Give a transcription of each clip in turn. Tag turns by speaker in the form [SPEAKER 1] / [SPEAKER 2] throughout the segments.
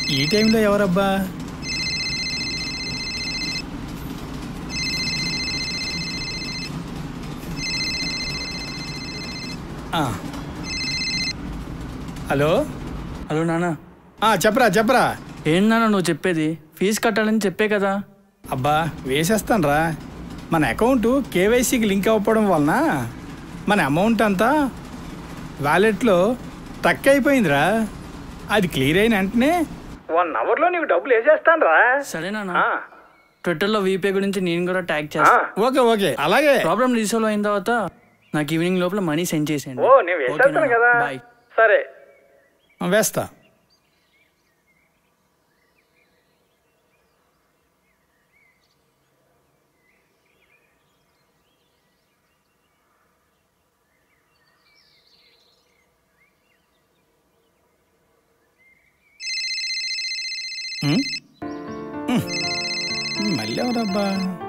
[SPEAKER 1] ఈ టైంలో ఎవరబ్బా ఆ. హలో
[SPEAKER 2] హలో నాన్న
[SPEAKER 1] ఆ, చెప్పరా చెప్పరా
[SPEAKER 2] ఏం నాన్న నువ్వు చెప్పేది ఫీజు కట్టాలని చెప్పే కదా
[SPEAKER 1] అబ్బా వేసేస్తానురా మన అకౌంట్ కేవైసీకి లింక్ అవ్వడం వలన మన అమౌంట్ అంతా వ్యాలెట్లో టక్ అయిపోయిందిరా అది క్లియర్ అయిన వెంటనే వన్ అవర్లో నీకు డబ్బులు వేసేస్తానురా
[SPEAKER 2] సరే నాన్న ట్విట్టర్లో వీపే గురించి నేను కూడా ట్యాగ్ చేస్తాను
[SPEAKER 1] ఓకే ఓకే అలాగే
[SPEAKER 2] ప్రాబ్లం రీసాల్వ్ అయిన తర్వాత నాకు ఈవినింగ్ లోపల మనీ సెండ్ చేసేయండి
[SPEAKER 1] ఓ నేను వేసేస్తాను కదా
[SPEAKER 2] బాయ్
[SPEAKER 1] సరే వేస్తా ఉమ్? ఉమ్. మళ్ళీ ఎవరబ్బా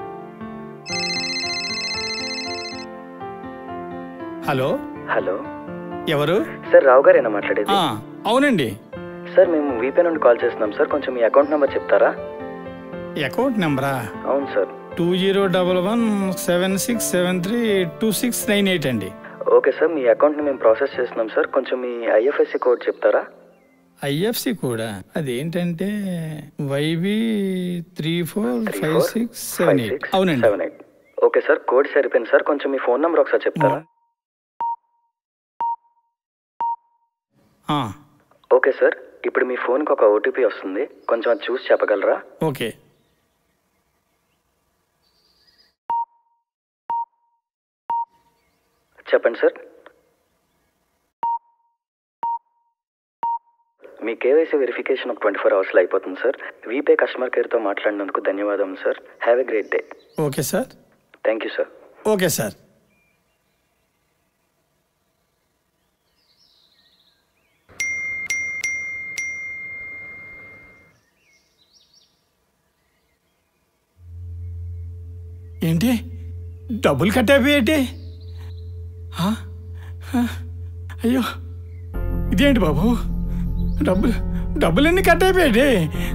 [SPEAKER 1] హలో
[SPEAKER 3] హలో
[SPEAKER 1] ఎవరు
[SPEAKER 3] సార్ రావు గారేనా మాట్లాడేది
[SPEAKER 1] ఆ, అవునండి
[SPEAKER 3] సార్ మేము వీపే నుండి కాల్ చేస్తున్నాం సార్ కొంచెం మీ అకౌంట్ నెంబర్ చెప్తారా
[SPEAKER 1] అకౌంట్ నెంబరా
[SPEAKER 3] అవును sir
[SPEAKER 1] two zero double one seven six seven three two six nine eight అండి
[SPEAKER 3] ఓకే సార్ మీ అకౌంట్ని మేము ప్రాసెస్ చేస్తున్నాం సార్ కొంచెం మీ ఐఎఫ్ఎస్సి కోడ్ చెప్తారా
[SPEAKER 1] ఐఎఫ్సి కూడా అదేంటంటే YB three four five six seven eight అవునండి
[SPEAKER 3] seven eight okay sir code సరిపోయింది సార్ కొంచెం మీ ఫోన్ నెంబర్ ఒకసారి చెప్తారా
[SPEAKER 1] ఆ,
[SPEAKER 3] ఓకే సార్ ఇప్పుడు మీ ఫోన్కి ఒక ఓటీపీ వస్తుంది కొంచెం అది చూసి చెప్పగలరా
[SPEAKER 1] ఓకే
[SPEAKER 3] చెప్పండి సార్ మీ కేవైసీ వెరిఫికేషన్ ఒక ట్వంటీ ఫోర్ అవర్స్లో అయిపోతుంది సార్ వీపే కస్టమర్ కేర్తో మాట్లాడినందుకు ధన్యవాదం sir have a great day
[SPEAKER 1] okay sir
[SPEAKER 3] thank you sir
[SPEAKER 1] okay sir ఏంటి డబ్బులు కట్టయిపోయేటి ఆ? ఆ? అయ్యో ఇదేంటి బాబు డబ్బులు డబ్బులన్నీ కట్ అయిపోయాయి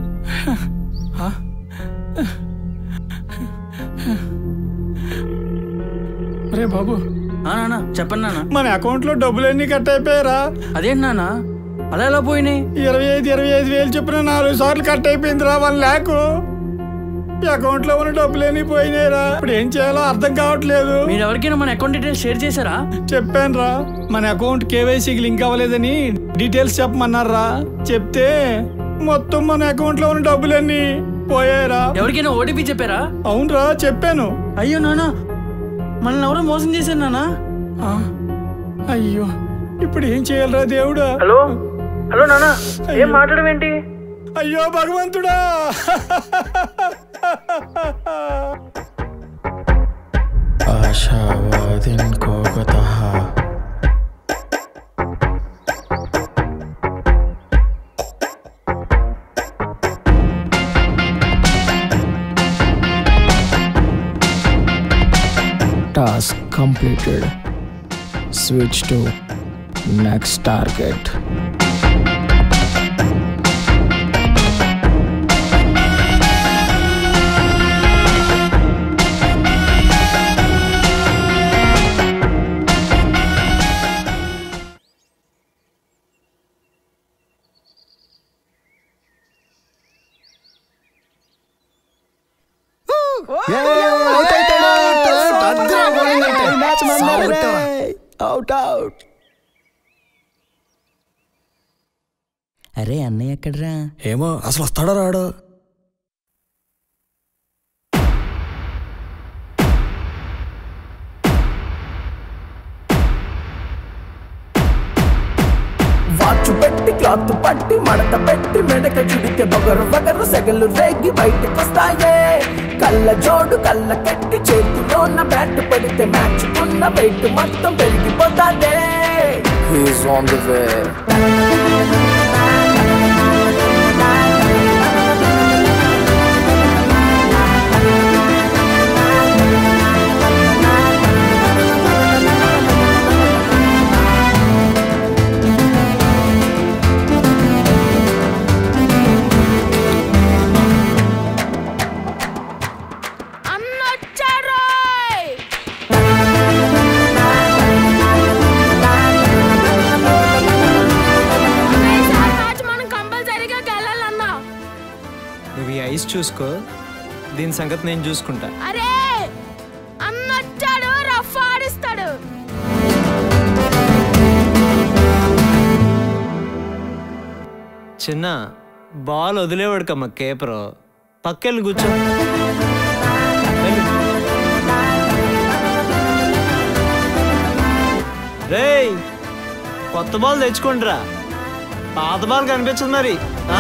[SPEAKER 1] అరే బాబు
[SPEAKER 2] ఆ నాన్న చెప్పండి నాన్న
[SPEAKER 1] మన అకౌంట్లో డబ్బులన్నీ కట్ అయిపోయారా
[SPEAKER 2] అదేంటి నాన్న అలా ఎలా పోయినాయి
[SPEAKER 1] ఇరవై ఐదు ఇరవై ఐదు వేలు చొప్పున నాలుగు సార్లు కట్ అయిపోయిందిరా వన్ ల్యాక్ ఈ అకౌంట్లో ఉన్న డబ్బులన్నీ పోయినాయిరా ఇప్పుడు ఏం చేయాలో అర్థం కావట్లేదు
[SPEAKER 2] మీరు ఎవరికైనా మన అకౌంట్ డీటెయిల్స్ షేర్ చేశారా
[SPEAKER 1] చెప్పాను రా మన అకౌంట్ కేవైసీకి లింక్ అవ్వలేదని డీటెయిల్స్ చెప్పమన్నారా చెప్తే మొత్తం మన అకౌంట్లో ఉన్న డబ్బులన్నీ పోయాయిరా
[SPEAKER 2] ఎవరికైనా ఓటీపీ చెప్పారా
[SPEAKER 1] అవునరా చెప్పాను
[SPEAKER 2] అయ్యో నాన్న మనల్ని ఎవరో మోసం చేశారు నాన్న
[SPEAKER 1] ఆ, అయ్యో ఇప్పుడు ఏం చేయాలరా దేవుడా
[SPEAKER 2] హలో హలో నాన్న ఏం మాట్లాడడం ఏంటి
[SPEAKER 1] అయ్యో భగవంతుడా
[SPEAKER 4] आशावादिन् को गतः Task completed. Switch to next target. Out out
[SPEAKER 5] అరే అన్నయ్య ఎక్కడ్రా
[SPEAKER 4] ఏమో అసలు వస్తాడో రాడో
[SPEAKER 6] వాచు పెట్టి క్లాత్ పట్టి మడత పెట్టి మెడక చుడికి బొగరు బగరు సెగలు రేగి బయటకొస్తాయే కళ్ళ జోడు కళ్ళ కట్టి చేతిలోన బ్యాట్ పడితే మ్యాచ్ ఉన్న వెయిట్ మొత్తం పెరిగిపోతాదే
[SPEAKER 4] హీస్ ఆన్ ది వే
[SPEAKER 6] ఆ
[SPEAKER 7] చూసుకో దీని సంగతి నేను చూసుకుంటా
[SPEAKER 8] అరే అన్నచ్చాడు రఫ్ ఆడిస్తాడు
[SPEAKER 7] చిన్న బాల్ వదిలేవాడు కమ్మ కేపరు పక్కెళ్ళి కూర్చో వెళ్ళు. రేయ్ కొత్త బాల్ తెచ్చుకోండిరా పాత బాల్ కనిపించదు మరి ఆ?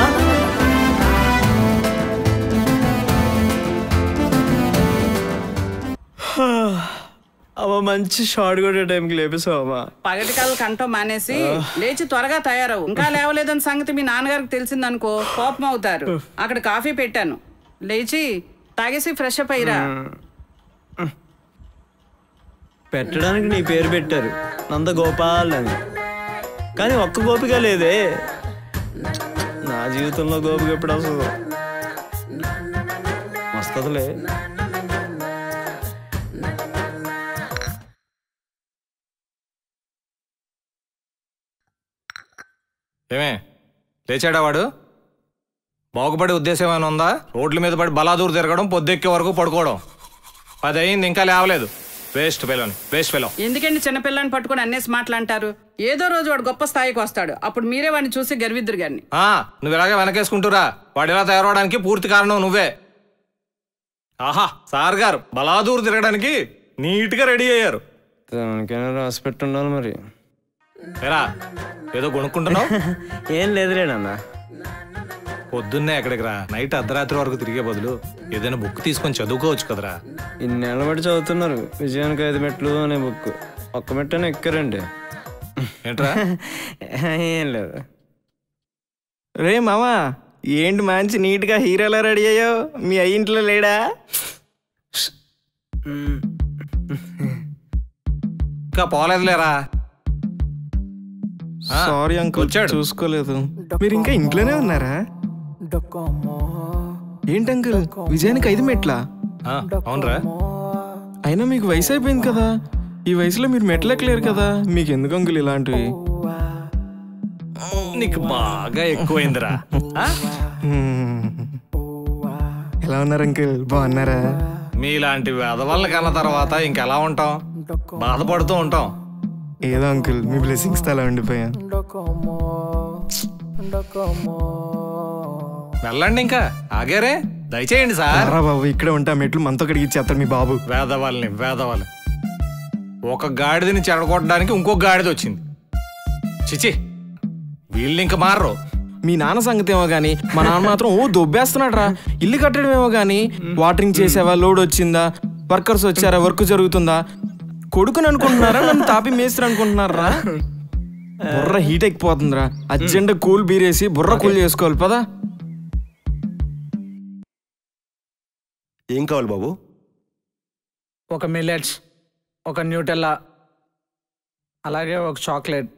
[SPEAKER 7] అమ్మ మంచి షార్ట్ కొట్టే టైంకి లేపేసావు అమ్మా
[SPEAKER 9] పగటి కళ్ళు కంటం మానేసి లేచి త్వరగా తయారవు ఇంకా లేవలేదని సంగతి మీ నాన్నగారికి తెలిసిందనుకో కోపం అవుతారు అక్కడ కాఫీ పెట్టాను లేచి తాగేసి ఫ్రెష్ అప్ అయ్యిరా
[SPEAKER 7] పెట్టడానికి నీ పేరు పెట్టారు నంద గోపాల్ అని కానీ ఒక్క గోపిక లేదే నా జీవితంలో గోపిక ఎప్పుడు వస్తుందో వస్తుందిలే
[SPEAKER 10] ఏమే లేచాడా వాడు బాగుపడే ఉద్దేశం ఏమైనా ఉందా రోడ్ల మీద పడి బలాదూరు తిరగడం పొద్దెక్కే వరకు పడుకోవడం పది అయింది ఇంకా లేవలేదు వేస్ట్ పిల్లని వేస్ట్ పిల్లం
[SPEAKER 9] ఎందుకండి చిన్నపిల్లని పట్టుకొని అన్నేసి మాటలంటారు ఏదో రోజు వాడు గొప్ప స్థాయికి వస్తాడు అప్పుడు మీరే వాడిని చూసి గర్విద్దురు గాని
[SPEAKER 10] ఆ, నువ్వు ఇలాగే వెనకేసుకుంటురా వాడు ఇలా తయారవడానికి పూర్తి కారణం నువ్వే ఆహా సార్ గారు బలాదూరు తిరగడానికి నీట్గా రెడీ అయ్యారు
[SPEAKER 7] దానికైనా రాసి పెట్టుండాలి మరి
[SPEAKER 10] ఎరా ఏదో కొనుక్కుంటున్నావు
[SPEAKER 7] ఏం లేదులే నాన్న
[SPEAKER 10] పొద్దున్నే ఎక్కడికి రా నైట్ అర్ధరాత్రి వరకు తిరిగే బదులు ఏదైనా బుక్ తీసుకొని చదువుకోవచ్చు కదరా
[SPEAKER 7] ఇన్నేళ్ళ బట్టి చదువుతున్నారు విజయానికి ఐదు మెట్లు అనే బుక్ ఒక్క మెట్టనే ఎక్కారండి
[SPEAKER 10] ఏంట్రా
[SPEAKER 7] ఏం లేదు
[SPEAKER 11] రే మామా ఏంటి మంచి నీట్గా హీరోలా రెడీ అయ్యావు మీ అయ్యి ఇంట్లో లేడా
[SPEAKER 10] ఇంకా పోలేదులేరా ఆ,
[SPEAKER 11] సారీ అంకుల్
[SPEAKER 10] వచ్చాడు.
[SPEAKER 11] చూసుకోలేదు మీరు ఇంకా ఇంట్లోనే ఉన్నారా ఏంటి అంకుల్ విజయానికి ఐదు మెట్లా
[SPEAKER 10] ఆ, అవునరా
[SPEAKER 11] అయినా మీకు వయసు అయిపోయింది కదా ఈ వయసులో మీరు మెట్లు ఎక్కలేరు కదా మీకు ఎందుకు అంకుల్ ఇలాంటివి
[SPEAKER 10] నీకు బాగా ఎక్కువైందిరా ఆ?
[SPEAKER 11] హ్మ్. ఎలా ఉన్నారు అంకుల్ బాగున్నారా
[SPEAKER 10] మీలాంటి వెధవల్ని కన్న తర్వాత ఇంకెలా ఉంటాం బాధపడుతూ ఉంటాం
[SPEAKER 11] ఏదో అంకుల్ మీ బ్లెస్సింగ్స్ అలా ఉండిపోయాను
[SPEAKER 10] వెళ్ళండి ఇంకా ఆగారే దయచేయండి సార్
[SPEAKER 11] రా బాబు ఇక్కడే ఉంటా మెట్లు మనతో కడిగి ఇచ్చేస్తాడు మీ బాబు
[SPEAKER 10] వేదవాళ్ళని వేదవాళ్ళని ఒక గాడిదని చెడగొట్టడానికి ఇంకొక గాడిద వచ్చింది చిచి వీళ్ళు ఇంక మారరు
[SPEAKER 11] మీ నాన్న సంగతి ఏమో గానీ మా నాన్న మాత్రం ఓ దొబ్బేస్తున్నాడు రా ఇల్లు కట్టడం ఏమో గానీ వాటరింగ్ చేసావా లోడ్ వచ్చిందా వర్కర్స్ వచ్చారా వర్క్ జరుగుతుందా కొడుకుని అనుకుంటున్నారా నన్ను తాపి మేస్త్రి అనుకుంటున్నారా బుర్ర హీట్ ఎక్కిపోతుందిరా అర్జెంట్ కూల్ బీరేసి బుర్ర కూల్ చేసుకోవాలి పదా
[SPEAKER 12] ఏం కావాలి బాబు
[SPEAKER 2] ఒక మిల్లెట్స్ ఒక న్యూటెల్లా అలాగే ఒక చాక్లెట్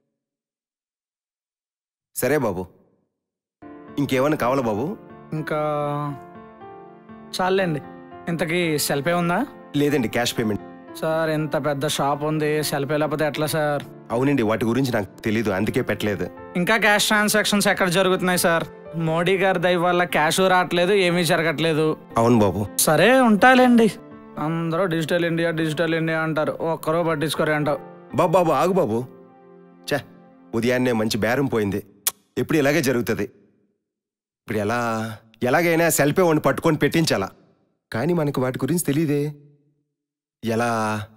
[SPEAKER 12] సరే బాబు ఇంకేమైనా కావాలా బాబు
[SPEAKER 2] ఇంకా చాలండి ఇంతకీ సెల్ఫే ఉందా
[SPEAKER 12] లేదండి క్యాష్ పేమెంట్
[SPEAKER 2] సార్ ఇంత పెద్ద షాప్ ఉంది సెల్ఫే లేకపోతే ఎట్లా సార్
[SPEAKER 12] అవునండి వాటి గురించి నాకు తెలీదు అందుకే పెట్టలేదు
[SPEAKER 2] ఇంకా క్యాష్ ట్రాన్సాక్షన్స్ ఎక్కడ జరుగుతున్నాయి సార్ మోడీ గారి దయ వల్ల క్యాష్ రావట్లేదు ఏమీ జరగట్లేదు
[SPEAKER 12] అవును బాబు
[SPEAKER 2] సరే ఉంటాలేండి అందరూ డిజిటల్ ఇండియా డిజిటల్ ఇండియా అంటారు ఒక్కరూ పట్టించుకోరు అంటావు
[SPEAKER 12] బాబు బాబు ఆగు బాబు చే ఉదయాన్నే మంచి బేరం పోయింది ఎప్పుడు ఇలాగే జరుగుతుంది ఇప్పుడు ఎలా ఎలాగైనా సెల్ఫే వాడిని పట్టుకొని పెట్టించాలా కానీ మనకు వాటి గురించి తెలియదే ఎలా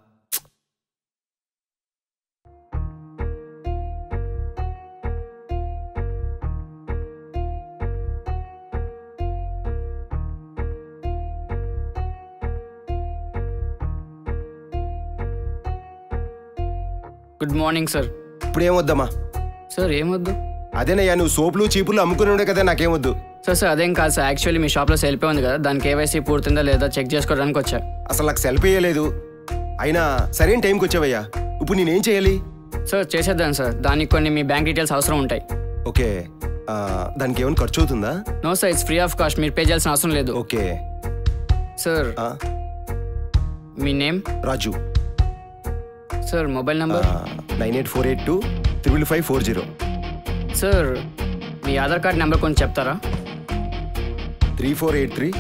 [SPEAKER 2] గుడ్ మార్నింగ్ సార్
[SPEAKER 12] ఇప్పుడు ఏమొద్దమ్మా
[SPEAKER 2] సార్ ఏమొద్దు
[SPEAKER 12] అదేనయ్యా నువ్వు సోపులు చీపులు అమ్ముకుని ఉండే కదా నాకేమొద్దు
[SPEAKER 2] సార్ సార్ అదేం కాదు సార్ యాక్చువల్లీ మీ షాప్లో సెల్ఫే ఉంది కదా దాని కేవైసీ పూర్తిందా లేదా చెక్ చేసుకోవడానికి వచ్చా
[SPEAKER 12] అసలు నాకు సెల్ఫ్ వేయలేదు అయినా సరైన టైంకి వచ్చావయ్యా ఇప్పుడు నేనేం చేయాలి
[SPEAKER 2] సార్ చేసేద్దాం సార్ దానికి కొన్ని మీ బ్యాంక్ డీటెయిల్స్ అవసరం ఉంటాయి
[SPEAKER 12] ఓకే ఆ, దానికి ఏమైనా ఖర్చు అవుతుందా
[SPEAKER 2] no sir it's free of cost మీరు పే చేయాల్సిన అవసరం లేదు
[SPEAKER 12] ఓకే
[SPEAKER 2] సార్ మీ name
[SPEAKER 12] Raju
[SPEAKER 2] sir mobile number
[SPEAKER 12] nine eight four eight two triple five four zero
[SPEAKER 2] sir మీ ఆధార్ కార్డ్ నెంబర్ కొంచెం చెప్తారా
[SPEAKER 12] three four eight three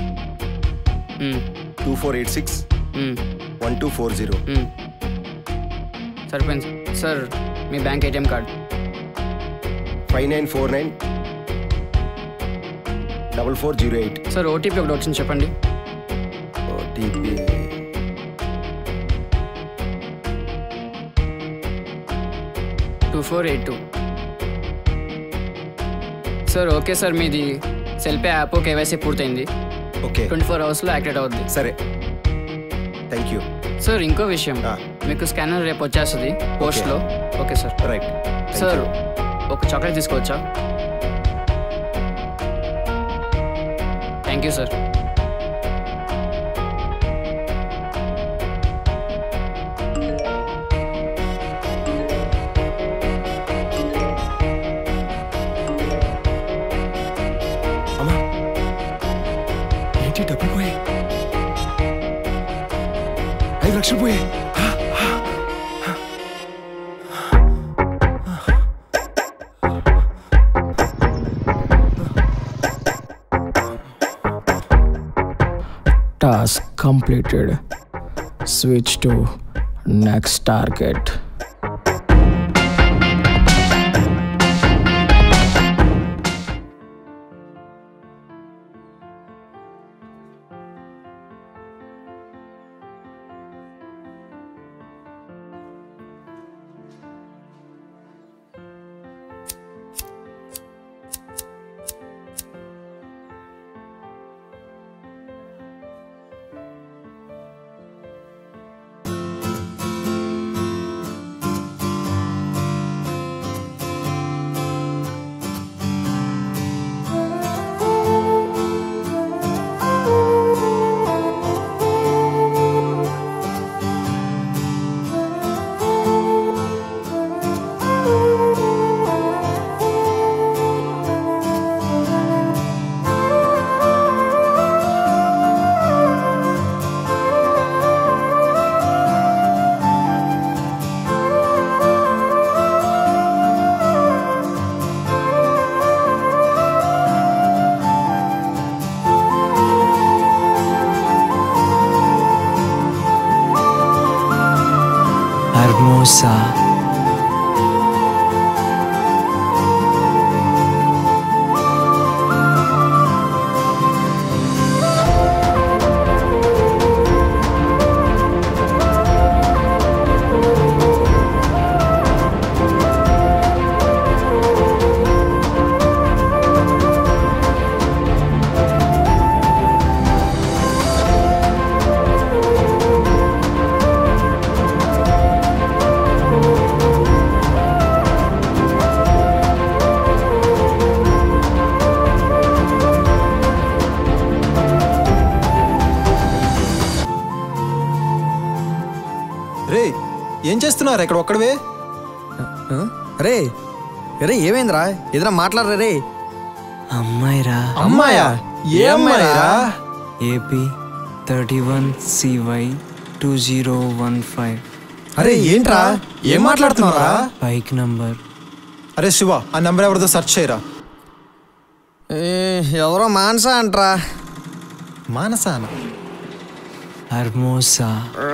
[SPEAKER 12] two four eight six one two four zero
[SPEAKER 13] సరిపోయింది sir మీ bank ATM card
[SPEAKER 12] five nine four nine double four zero eight
[SPEAKER 13] sir OTP ఒకటి వచ్చింది చెప్పండి
[SPEAKER 12] OTP
[SPEAKER 13] two four eight two sir okay sir మీది CellPay app KYC పూర్తయింది
[SPEAKER 12] okay
[SPEAKER 13] twenty four అవర్స్లో activate అవుద్ది
[SPEAKER 12] సరే థ్యాంక్ యూ
[SPEAKER 13] సార్ ఇంకో విషయం మీకు స్కానర్ రేపు వచ్చేస్తుంది పోస్ట్లో ఓకే సార్
[SPEAKER 12] రైట్
[SPEAKER 13] సార్ ఒక చాక్లెట్ తీసుకోవచ్చా థ్యాంక్ యూ సార్
[SPEAKER 12] ఏంటి డబ్బులు పోయాయి ఐదు లక్షలు పోయాయి
[SPEAKER 4] Task completed. Switch to next target.
[SPEAKER 14] Hermosa.
[SPEAKER 15] రే ఏం చేస్తున్నారు ఇక్కడ ఒక్కడవే
[SPEAKER 16] రే రే ఏమైందిరా ఎదురా మాట్లాడరా రే
[SPEAKER 14] అమ్మాయిరా
[SPEAKER 15] అమ్మాయా ఏ అమ్మాయిరా
[SPEAKER 14] AP thirty one CY two zero one five
[SPEAKER 15] అరే ఏంట్రా ఏం మాట్లాడుతున్నారా
[SPEAKER 14] బైక్ నంబర్
[SPEAKER 15] అరే శివ ఆ నంబర్ ఎవరిదో సెర్చ్ చేయరా
[SPEAKER 16] ఎవరో మానస అంటరా
[SPEAKER 15] మానసాన
[SPEAKER 14] హర్మోసా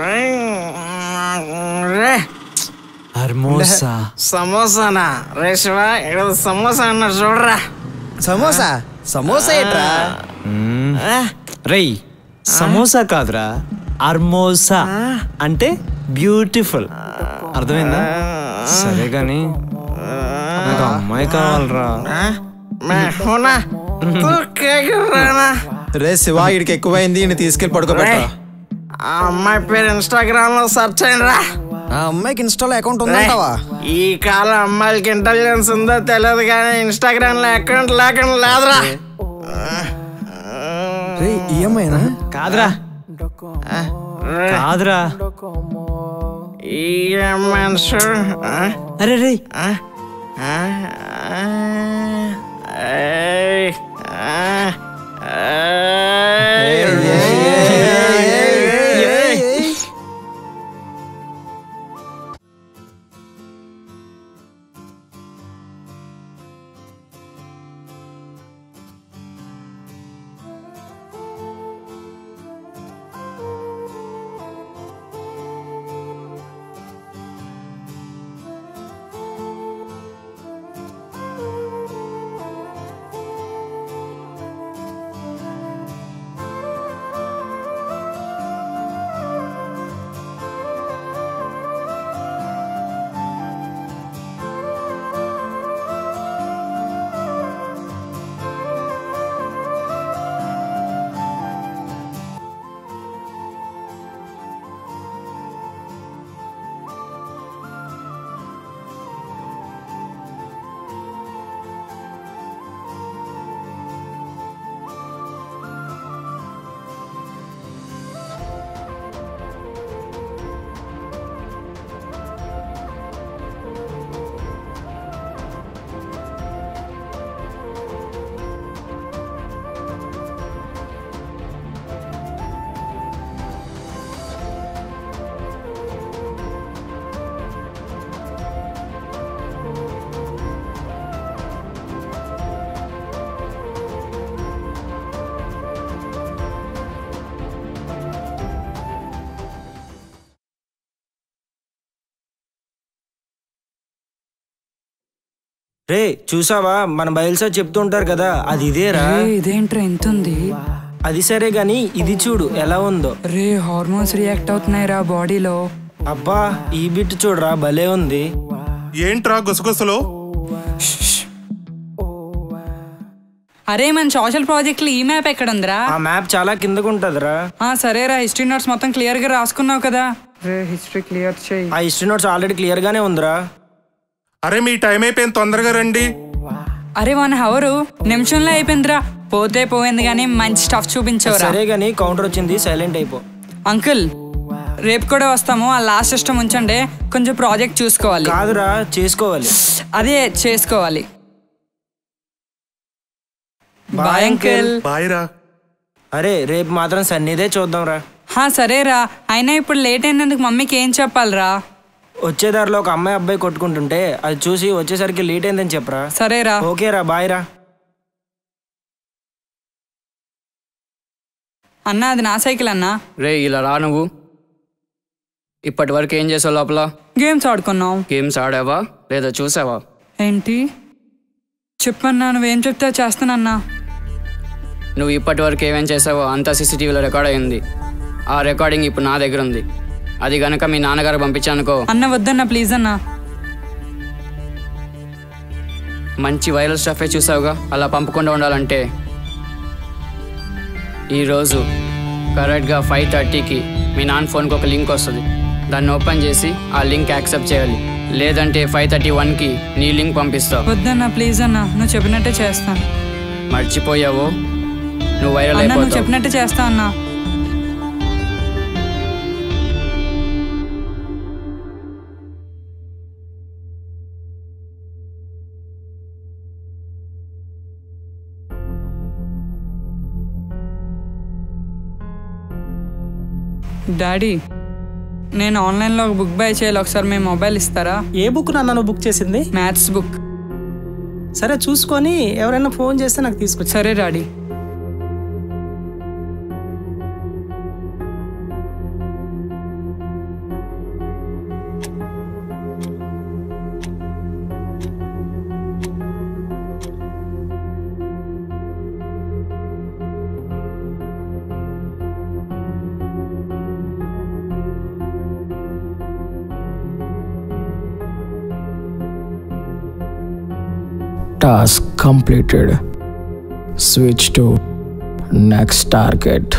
[SPEAKER 2] రే
[SPEAKER 14] హర్మోసా
[SPEAKER 2] సమోసానా రే శివ ఇక్కడ సమోసా అన్నారు చూడరా
[SPEAKER 16] సమోసా సమోసా ఏంట్రా
[SPEAKER 7] రేయ్ సమోసా కాదురా అర్మోసా అంటే బ్యూటిఫుల్ అర్థమైందా సరే కానీ నాకు అమ్మాయి కావాలరా
[SPEAKER 2] హోనా తూ కేక్ రానా
[SPEAKER 15] రే శివ ఇడికి ఎక్కువైంది ఈయన తీసుకెళ్ళి పడుకోబెట్టరా
[SPEAKER 2] ఆ అమ్మాయి పేరు ఇన్స్టాగ్రామ్ లో సెర్చ్ అయ్యిండ్రా
[SPEAKER 16] ఆ అమ్మాయికి ఇన్స్టాలో అకౌంట్ ఉందంటావా
[SPEAKER 2] ఈ కాలం అమ్మాయిలకి ఇంటెలిజెన్స్ ఉందో తెలియదు కానీ ఇన్స్టాగ్రామ్ లో అకౌంట్ లేకుండా లేదురా
[SPEAKER 16] రే ఈ అమ్మాయినా
[SPEAKER 7] కాదురా కాదురా
[SPEAKER 2] ఈ అమ్మాయిని చూడు ఆ?
[SPEAKER 7] అరే రే
[SPEAKER 2] ఆ? ఆ? ఆ? ఏయ్. ఆ? ఏయ్.
[SPEAKER 7] రే చూసావా మన బయలుసారి చెప్తూ ఉంటారు కదా అది ఇదేరా
[SPEAKER 17] రే, ఇదేంట్రా ఎంత ఉంది
[SPEAKER 7] అది సరే గాని ఇది చూడు ఎలా ఉందో
[SPEAKER 17] రే హార్మోన్స్ రియాక్ట్ అవుతున్నాయి రా బాడీలో
[SPEAKER 7] అబ్బా ఈ బిట్ చూడరా భలే ఉంది
[SPEAKER 18] ఏంట్రా గుసగుసలు
[SPEAKER 17] అరే మన సోషల్ ప్రాజెక్ట్ ఈ మ్యాప్ ఎక్కడ ఉందిరా
[SPEAKER 7] ఆ మ్యాప్ చాలా కిందకు ఉంటదిరా
[SPEAKER 17] ఆ సరేరా హిస్టరీ నోట్స్ మొత్తం క్లియర్ గా రాసుకున్నావు కదా రే హిస్టరీ క్లియర్ చేయి
[SPEAKER 7] ఆ హిస్టరీ నోట్స్ ఆల్రెడీ క్లియర్ గానే ఉందిరా
[SPEAKER 18] అరే మీ టైం అయిపోయింది తొందరగా రండి
[SPEAKER 17] అరే వన్ హవరు నిమిషంలో అయిపోయిందిరా పోతే పోయింది కానీ మంచి స్టఫ్ చూపించవురా
[SPEAKER 7] సరే గాని కౌంటర్ వచ్చింది సైలెంట్ అయిపో
[SPEAKER 17] అంకుల్ రేపు కూడా వస్తాము ఆ లాస్ట్ సిస్టమ్ ఉంచండి కొంచెం ప్రాజెక్ట్ చూసుకోవాలి
[SPEAKER 7] కాదురా చేసుకోవాలి
[SPEAKER 17] అదే చేసుకోవాలి బాయ్ అంకుల్
[SPEAKER 18] బాయ్ రా
[SPEAKER 7] అరే రేపు మాత్రం సన్నీదే చూద్దాం రా
[SPEAKER 17] హా సరేరా అయినా ఇప్పుడు లేట్ అయినందుకు మమ్మీకి ఏం చెప్పాలిరా
[SPEAKER 7] వచ్చే దారిలో ఒక అమ్మాయి అబ్బాయి కొట్టుకుంటుంటే అది చూసి వచ్చేసరికి లేట్ అయిందని చెప్పరా
[SPEAKER 17] సరేరా
[SPEAKER 7] ఓకే రా బాయ్ రా
[SPEAKER 17] అన్నా అది నా సైకిల్ అన్నా
[SPEAKER 13] రే ఇలా రా నువ్వు ఇప్పటి వరకు ఏం చేసావు లోపల
[SPEAKER 17] గేమ్స్ ఆడుకున్నాం
[SPEAKER 13] గేమ్స్ ఆడావా లేదా చూసావా
[SPEAKER 17] ఏంటి చెప్పన్నా నువ్వేం చెప్తే చేస్తానన్నా
[SPEAKER 13] నువ్వు ఇప్పటి వరకు ఏమేం చేసావో అంతా సీసీటీవీలో రికార్డ్ అయింది ఆ రికార్డింగ్ ఇప్పుడు నా దగ్గర ఉంది అది గనక మీ నాన్నగారు పంపించానుకో
[SPEAKER 17] అన్న వద్దన్నా ప్లీజ్ అన్నా
[SPEAKER 13] మంచి వైరల్ స్టఫే చూసావుగా అలా పంపకుండా ఉండాలంటే ఈరోజు కరెక్ట్గా ఫైవ్ థర్టీకి మీ నాన్న ఫోన్కి ఒక లింక్ వస్తుంది దాన్ని ఓపెన్ చేసి ఆ లింక్ యాక్సెప్ట్ చేయాలి లేదంటే ఫైవ్ థర్టీ వన్కి నీ లింక్ పంపిస్తావు
[SPEAKER 17] వద్దన్నా ప్లీజ్ అన్నా నువ్వు చెప్పినట్టే చేస్తాను
[SPEAKER 13] మర్చిపోయావో నువ్వు వైరల్
[SPEAKER 17] అన్నా నువ్వు
[SPEAKER 13] అయిపోతావు
[SPEAKER 17] చెప్పినట్టే చేస్తా అన్నా డాడీ నేను ఆన్లైన్లో ఒక బుక్ బై చేయాలి ఒకసారి మీ మొబైల్ ఇస్తారా
[SPEAKER 19] ఏ బుక్ నాన్న నువ్వు బుక్ చేసింది
[SPEAKER 17] మ్యాథ్స్ బుక్
[SPEAKER 19] సరే చూసుకొని ఎవరైనా ఫోన్ చేస్తే నాకు తీసుకొచ్చి
[SPEAKER 17] సరే daddy
[SPEAKER 4] Task completed. Switch to next target.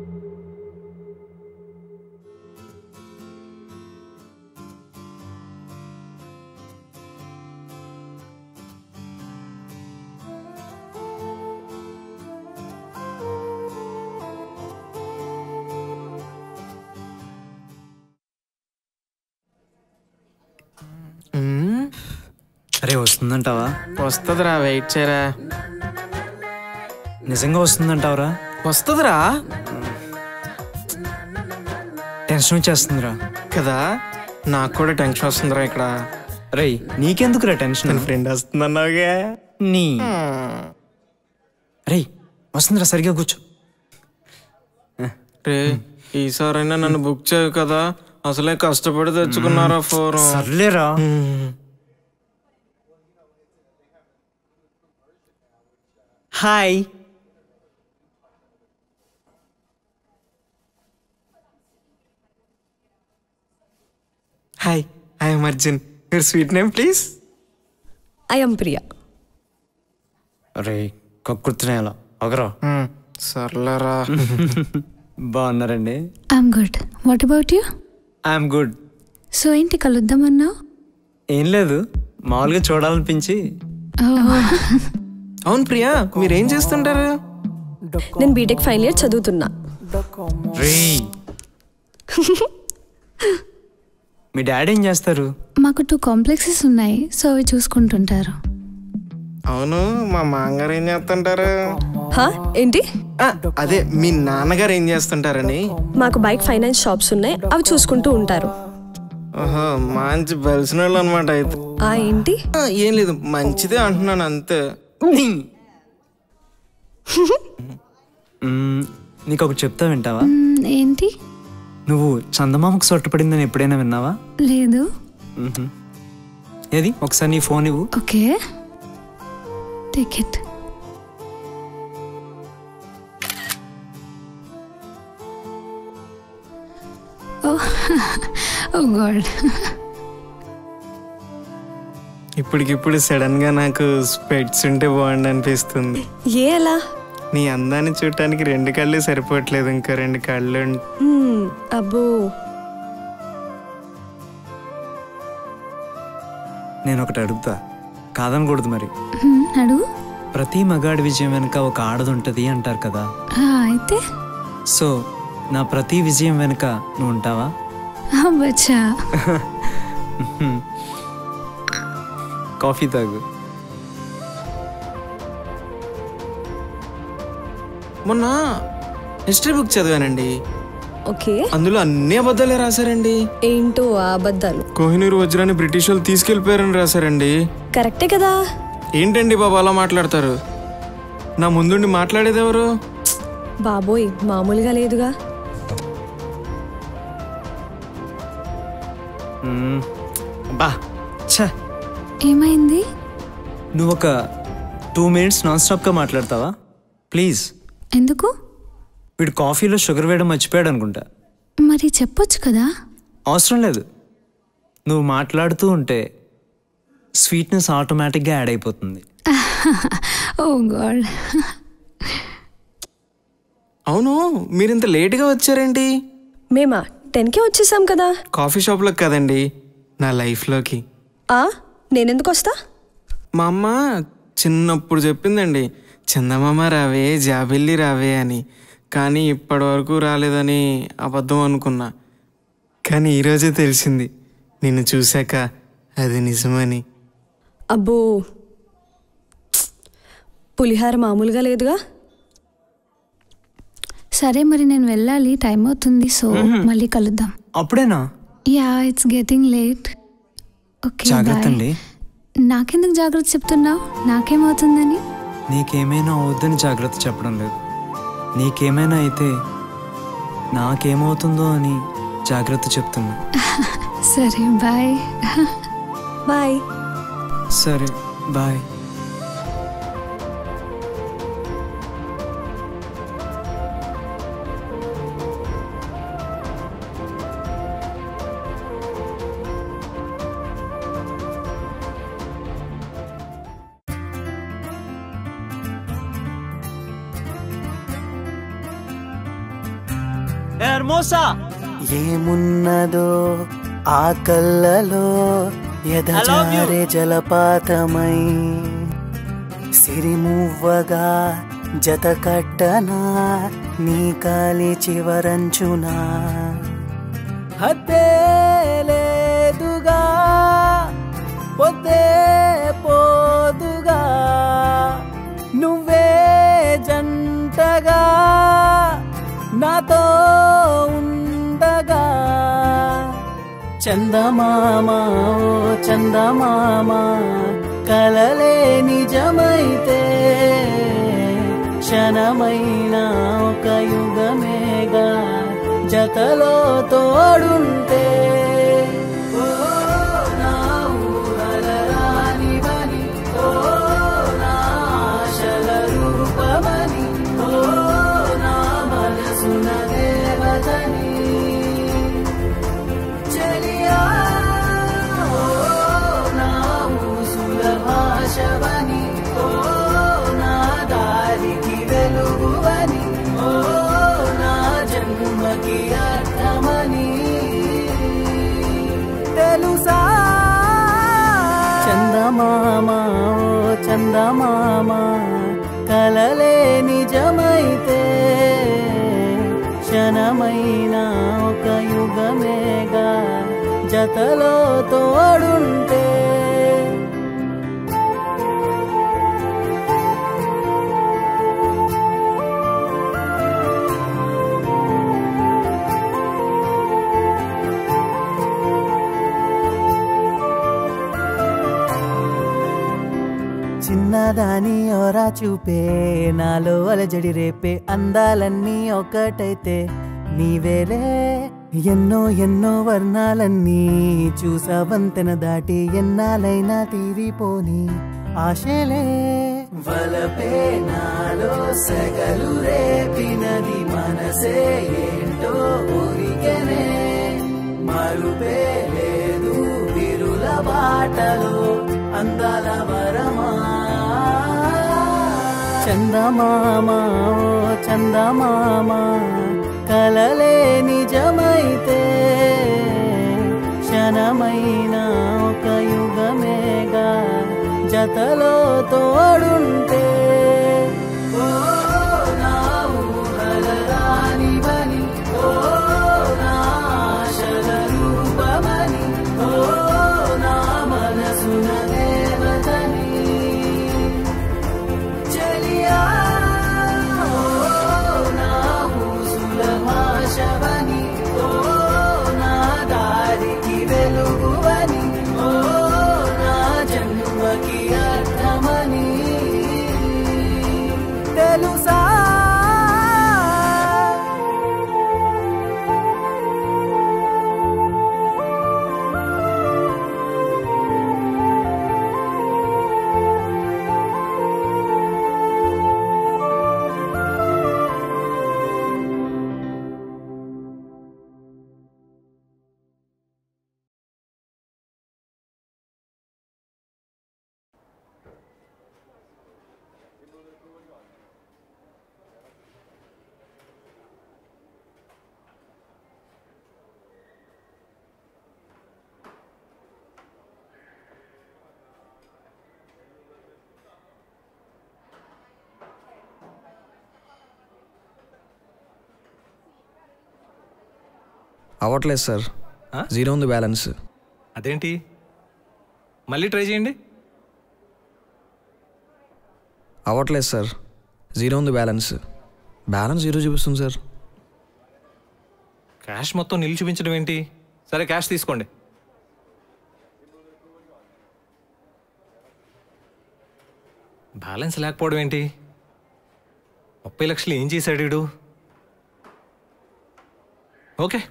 [SPEAKER 14] అరే వస్తుందంటావా
[SPEAKER 11] వస్తుందిరా వెయిట్ చేయరా
[SPEAKER 14] నిజంగా వస్తుందంటావరా
[SPEAKER 11] వస్తుందిరా
[SPEAKER 14] టెన్షన్ వచ్చేస్తుందిరా
[SPEAKER 11] కదా నాకు కూడా టెన్షన్ వస్తుందిరా ఇక్కడ
[SPEAKER 14] రేయ్ నీకెందుకురా టెన్షన్
[SPEAKER 11] ఫ్రెండ్ వస్తుందన్నావుగా
[SPEAKER 14] నీ రేయ్ వస్తుందిరా సరిగా కూర్చో
[SPEAKER 11] రే ఈసారైనా నన్ను బుక్ చేయవు కదా అసలే కష్టపడి తెచ్చుకున్నారా ఫోన్
[SPEAKER 14] సర్లేరా hi
[SPEAKER 11] hi I'm Arjun your sweet name please
[SPEAKER 20] I'm Priya
[SPEAKER 14] రే కక్కుర్తున్నాయలా అగరా
[SPEAKER 11] సర్లేరా
[SPEAKER 14] బాగున్నారండి
[SPEAKER 21] I'm good what about you
[SPEAKER 14] I'm good
[SPEAKER 21] so ఏంటి కలుద్దామన్నావు
[SPEAKER 14] ఏం లేదు మామూలుగా చూడాలనిపించి
[SPEAKER 11] అవును ప్రియా మీరేం చేస్తుంటారు
[SPEAKER 20] నేను బీటెక్ ఫైనల్ ఇయర్ చదువుతున్నా
[SPEAKER 14] రే మీ డాడీ ఏం చేస్తారు
[SPEAKER 21] మాకు టూ కాంప్లెక్సెస్ ఉన్నాయి సో అవి చూసుకుంటుంటారు
[SPEAKER 11] అవును మా మామగారు ఏం చేస్తుంటారు
[SPEAKER 20] హా ఏంటి
[SPEAKER 11] ఆ, అదే మీ నాన్నగారు ఏం చేస్తుంటారని
[SPEAKER 20] మాకు బైక్ ఫైనాన్స్ షాప్స్ ఉన్నాయి అవి చూసుకుంటూ ఉంటారు
[SPEAKER 11] ఓహో మంచి బలిసిన వాళ్ళు అనమాట అయితే
[SPEAKER 20] ఆ ఏంటి
[SPEAKER 11] ఆ, ఏం లేదు మంచిదే అంటున్నాను అంతే
[SPEAKER 14] మ్మ్, నీకు ఒకటి చెప్తా వింటావా
[SPEAKER 21] మ్మ్, ఏంటి
[SPEAKER 14] నువ్వు చందమామకు సొట్టపడిందని ఎప్పుడైనా విన్నావా
[SPEAKER 21] లేదు
[SPEAKER 14] మ్మ్హ. ఏది ఒకసారి నీ ఫోన్ ఇవ్వు
[SPEAKER 21] okay take it oh oh god
[SPEAKER 11] ఇప్పటికిప్పుడు సడన్ గా నాకు స్పెట్స్ ఉంటే బాగుండు అనిపిస్తుంది
[SPEAKER 20] ఏ అలా
[SPEAKER 11] నీ అందాన్ని చూడటానికి రెండు కళ్ళు సరిపోవట్లేదు ఇంకా రెండు కళ్ళు ఉం-
[SPEAKER 20] హ్మ్, అబ్బో
[SPEAKER 14] నేను ఒకటి అడుగుతా కాదనకూడదు మరి
[SPEAKER 21] హ్మ్, అడుగు
[SPEAKER 14] ప్రతి మగాడి విజయం వెనుక ఒక ఆడది ఉంటుంది అంటారు కదా
[SPEAKER 21] ఆ, అయితే
[SPEAKER 14] సో నా ప్రతి విజయం వెనుక నువ్వు ఉంటావా
[SPEAKER 21] ఆ, బచ్చా
[SPEAKER 11] కాఫీ తాగు మొన్న హిస్టరీ బుక్ చదివానండి
[SPEAKER 20] ఓకే
[SPEAKER 11] అందులో అన్ని అబద్ధాలే రాశారండి
[SPEAKER 20] ఏంటో ఆ అబద్ధాలు
[SPEAKER 11] కోహినూరు వజ్రాన్ని బ్రిటిష్ వాళ్ళు తీసుకెళ్లిపోయారని రాశారండి
[SPEAKER 20] కరెక్టే కదా
[SPEAKER 11] ఏంటండి బాబు అలా మాట్లాడతారు నా ముందుండి మాట్లాడేది ఎవరు
[SPEAKER 20] బాబోయ్ మామూలుగా లేదుగా
[SPEAKER 14] మ్మ్. బా ఛ
[SPEAKER 21] ఏమైంది
[SPEAKER 14] నువ్వు ఒక టూ మినిట్స్ నాన్ స్టాప్గా మాట్లాడతావా ప్లీజ్
[SPEAKER 21] ఎందుకు
[SPEAKER 14] వీడు కాఫీలో షుగర్ వేయడం మర్చిపోయాడు అనుకుంటా
[SPEAKER 21] మరి చెప్పొచ్చు కదా
[SPEAKER 14] అవసరం లేదు నువ్వు మాట్లాడుతూ ఉంటే స్వీట్నెస్ ఆటోమేటిక్గా యాడ్ అయిపోతుంది
[SPEAKER 21] ఓ గాడ్
[SPEAKER 11] అవును మీరు ఇంత లేట్గా వచ్చారేంటి
[SPEAKER 20] మేమా టెన్కే వచ్చేసాం కదా
[SPEAKER 11] కాఫీ షాప్లోకి కదండి నా లైఫ్లోకి
[SPEAKER 20] ఆ నేనెందుకు వస్తా
[SPEAKER 11] మా అమ్మ చిన్నప్పుడు చెప్పిందండి చందమామ రావే జాబిల్లి రావే అని కానీ ఇప్పటివరకు రాలేదని అబద్ధం అనుకున్నా కానీ ఈరోజే తెలిసింది నిన్ను చూశాక అది నిజమని
[SPEAKER 20] అబ్బో పులిహార మామూలుగా లేదుగా
[SPEAKER 21] సరే మరి నేను వెళ్ళాలి టైం అవుతుంది సో
[SPEAKER 14] మ్మ్.
[SPEAKER 21] మళ్ళీ కలుద్దాం
[SPEAKER 14] అప్పుడేనా
[SPEAKER 21] yeah it's getting late okay
[SPEAKER 14] జాగ్రత్త
[SPEAKER 21] బాయ్
[SPEAKER 14] అండి
[SPEAKER 21] నాకెందుకు జాగ్రత్త చెప్తున్నావు నాకేమవుతుందని
[SPEAKER 14] నీకేమైనా అవద్దని జాగ్రత్త చెప్పడం లేదు నీకేమైనా అయితే నాకేమవుతుందో అని జాగ్రత్త చెప్తున్నా
[SPEAKER 21] సరే బాయ్
[SPEAKER 20] బాయ్
[SPEAKER 14] సరే బాయ్
[SPEAKER 7] హెర్మోసా
[SPEAKER 3] ఏమున్నదో ఆ కళ్ళలో ఎదజారే జలపాతమై సిరిమువ్వగా జత కట్టనా నీ కాలి చివరంచునా హద్దే లేదుగా పొద్దే పోదుగా నువ్వే జంటగా నాతో ఉండగా చందమామ ఓ చందమామ కలలే నిజమైతే క్షణమైన ఒక యుగమేగా జతలో తోడుంటే ఓ నా ఊహలరానివని, ఓ నా ఆశల రూపమని, ఓ నా మనసున దేవతని చెలియా ఓ నా ఊసుల భాషవని ఓ నా దారికి వెలుగువని ఓ నా జన్మకి అర్థమని తెలుసా చందమామ ఓ చందమామ కలలే నిజమైతే క్షణమైన ఒక యుగమేగా జతలో తోడుంటే చిన్నదాని ఓరా చూపే నాలో అలజడి రేపే అందాలన్నీ ఒకటైతే నీవేలే ఎన్నో ఎన్నో వర్ణాలన్నీ చూసా వంతెన దాటి ఎన్నాలైనా తీరిపోని ఆశలే వలపే నాలో సెగలు రేపినది మనసే ఏంటో ఊరికెనే మరుపే లేదు విరుల బాటలో అందాల వరమా చందమామ ఓ చందమామ కలలే నిజమైతే క్షణమైన ఒక యుగమేగా జతలో తోడుంటే ఓ నా ఊహల రానివని ఓ నా ఆశల రూపమని ఓ నా మనసున దేవతని చెలియా ఓ నా ఊసుల భాషవని ఓ నా దారికి వెలుగువని ఓ నా జన్మకి అర్థమని తెలుసా
[SPEAKER 16] అవ్వట్లేదు సార్ జీరో ఉంది బ్యాలెన్స్
[SPEAKER 10] అదేంటి మళ్ళీ ట్రై చేయండి
[SPEAKER 16] అవ్వట్లేదు సార్ జీరో ఉంది బ్యాలెన్స్ బ్యాలెన్స్ జీరో చూపిస్తుంది సార్
[SPEAKER 10] క్యాష్ మొత్తం నిల్ చూపించడం ఏంటి సరే క్యాష్ తీసుకోండి బ్యాలెన్స్ లేకపోవడం ఏంటి ముప్పై లక్షలు ఏం చేశాడు వీడు ఓకే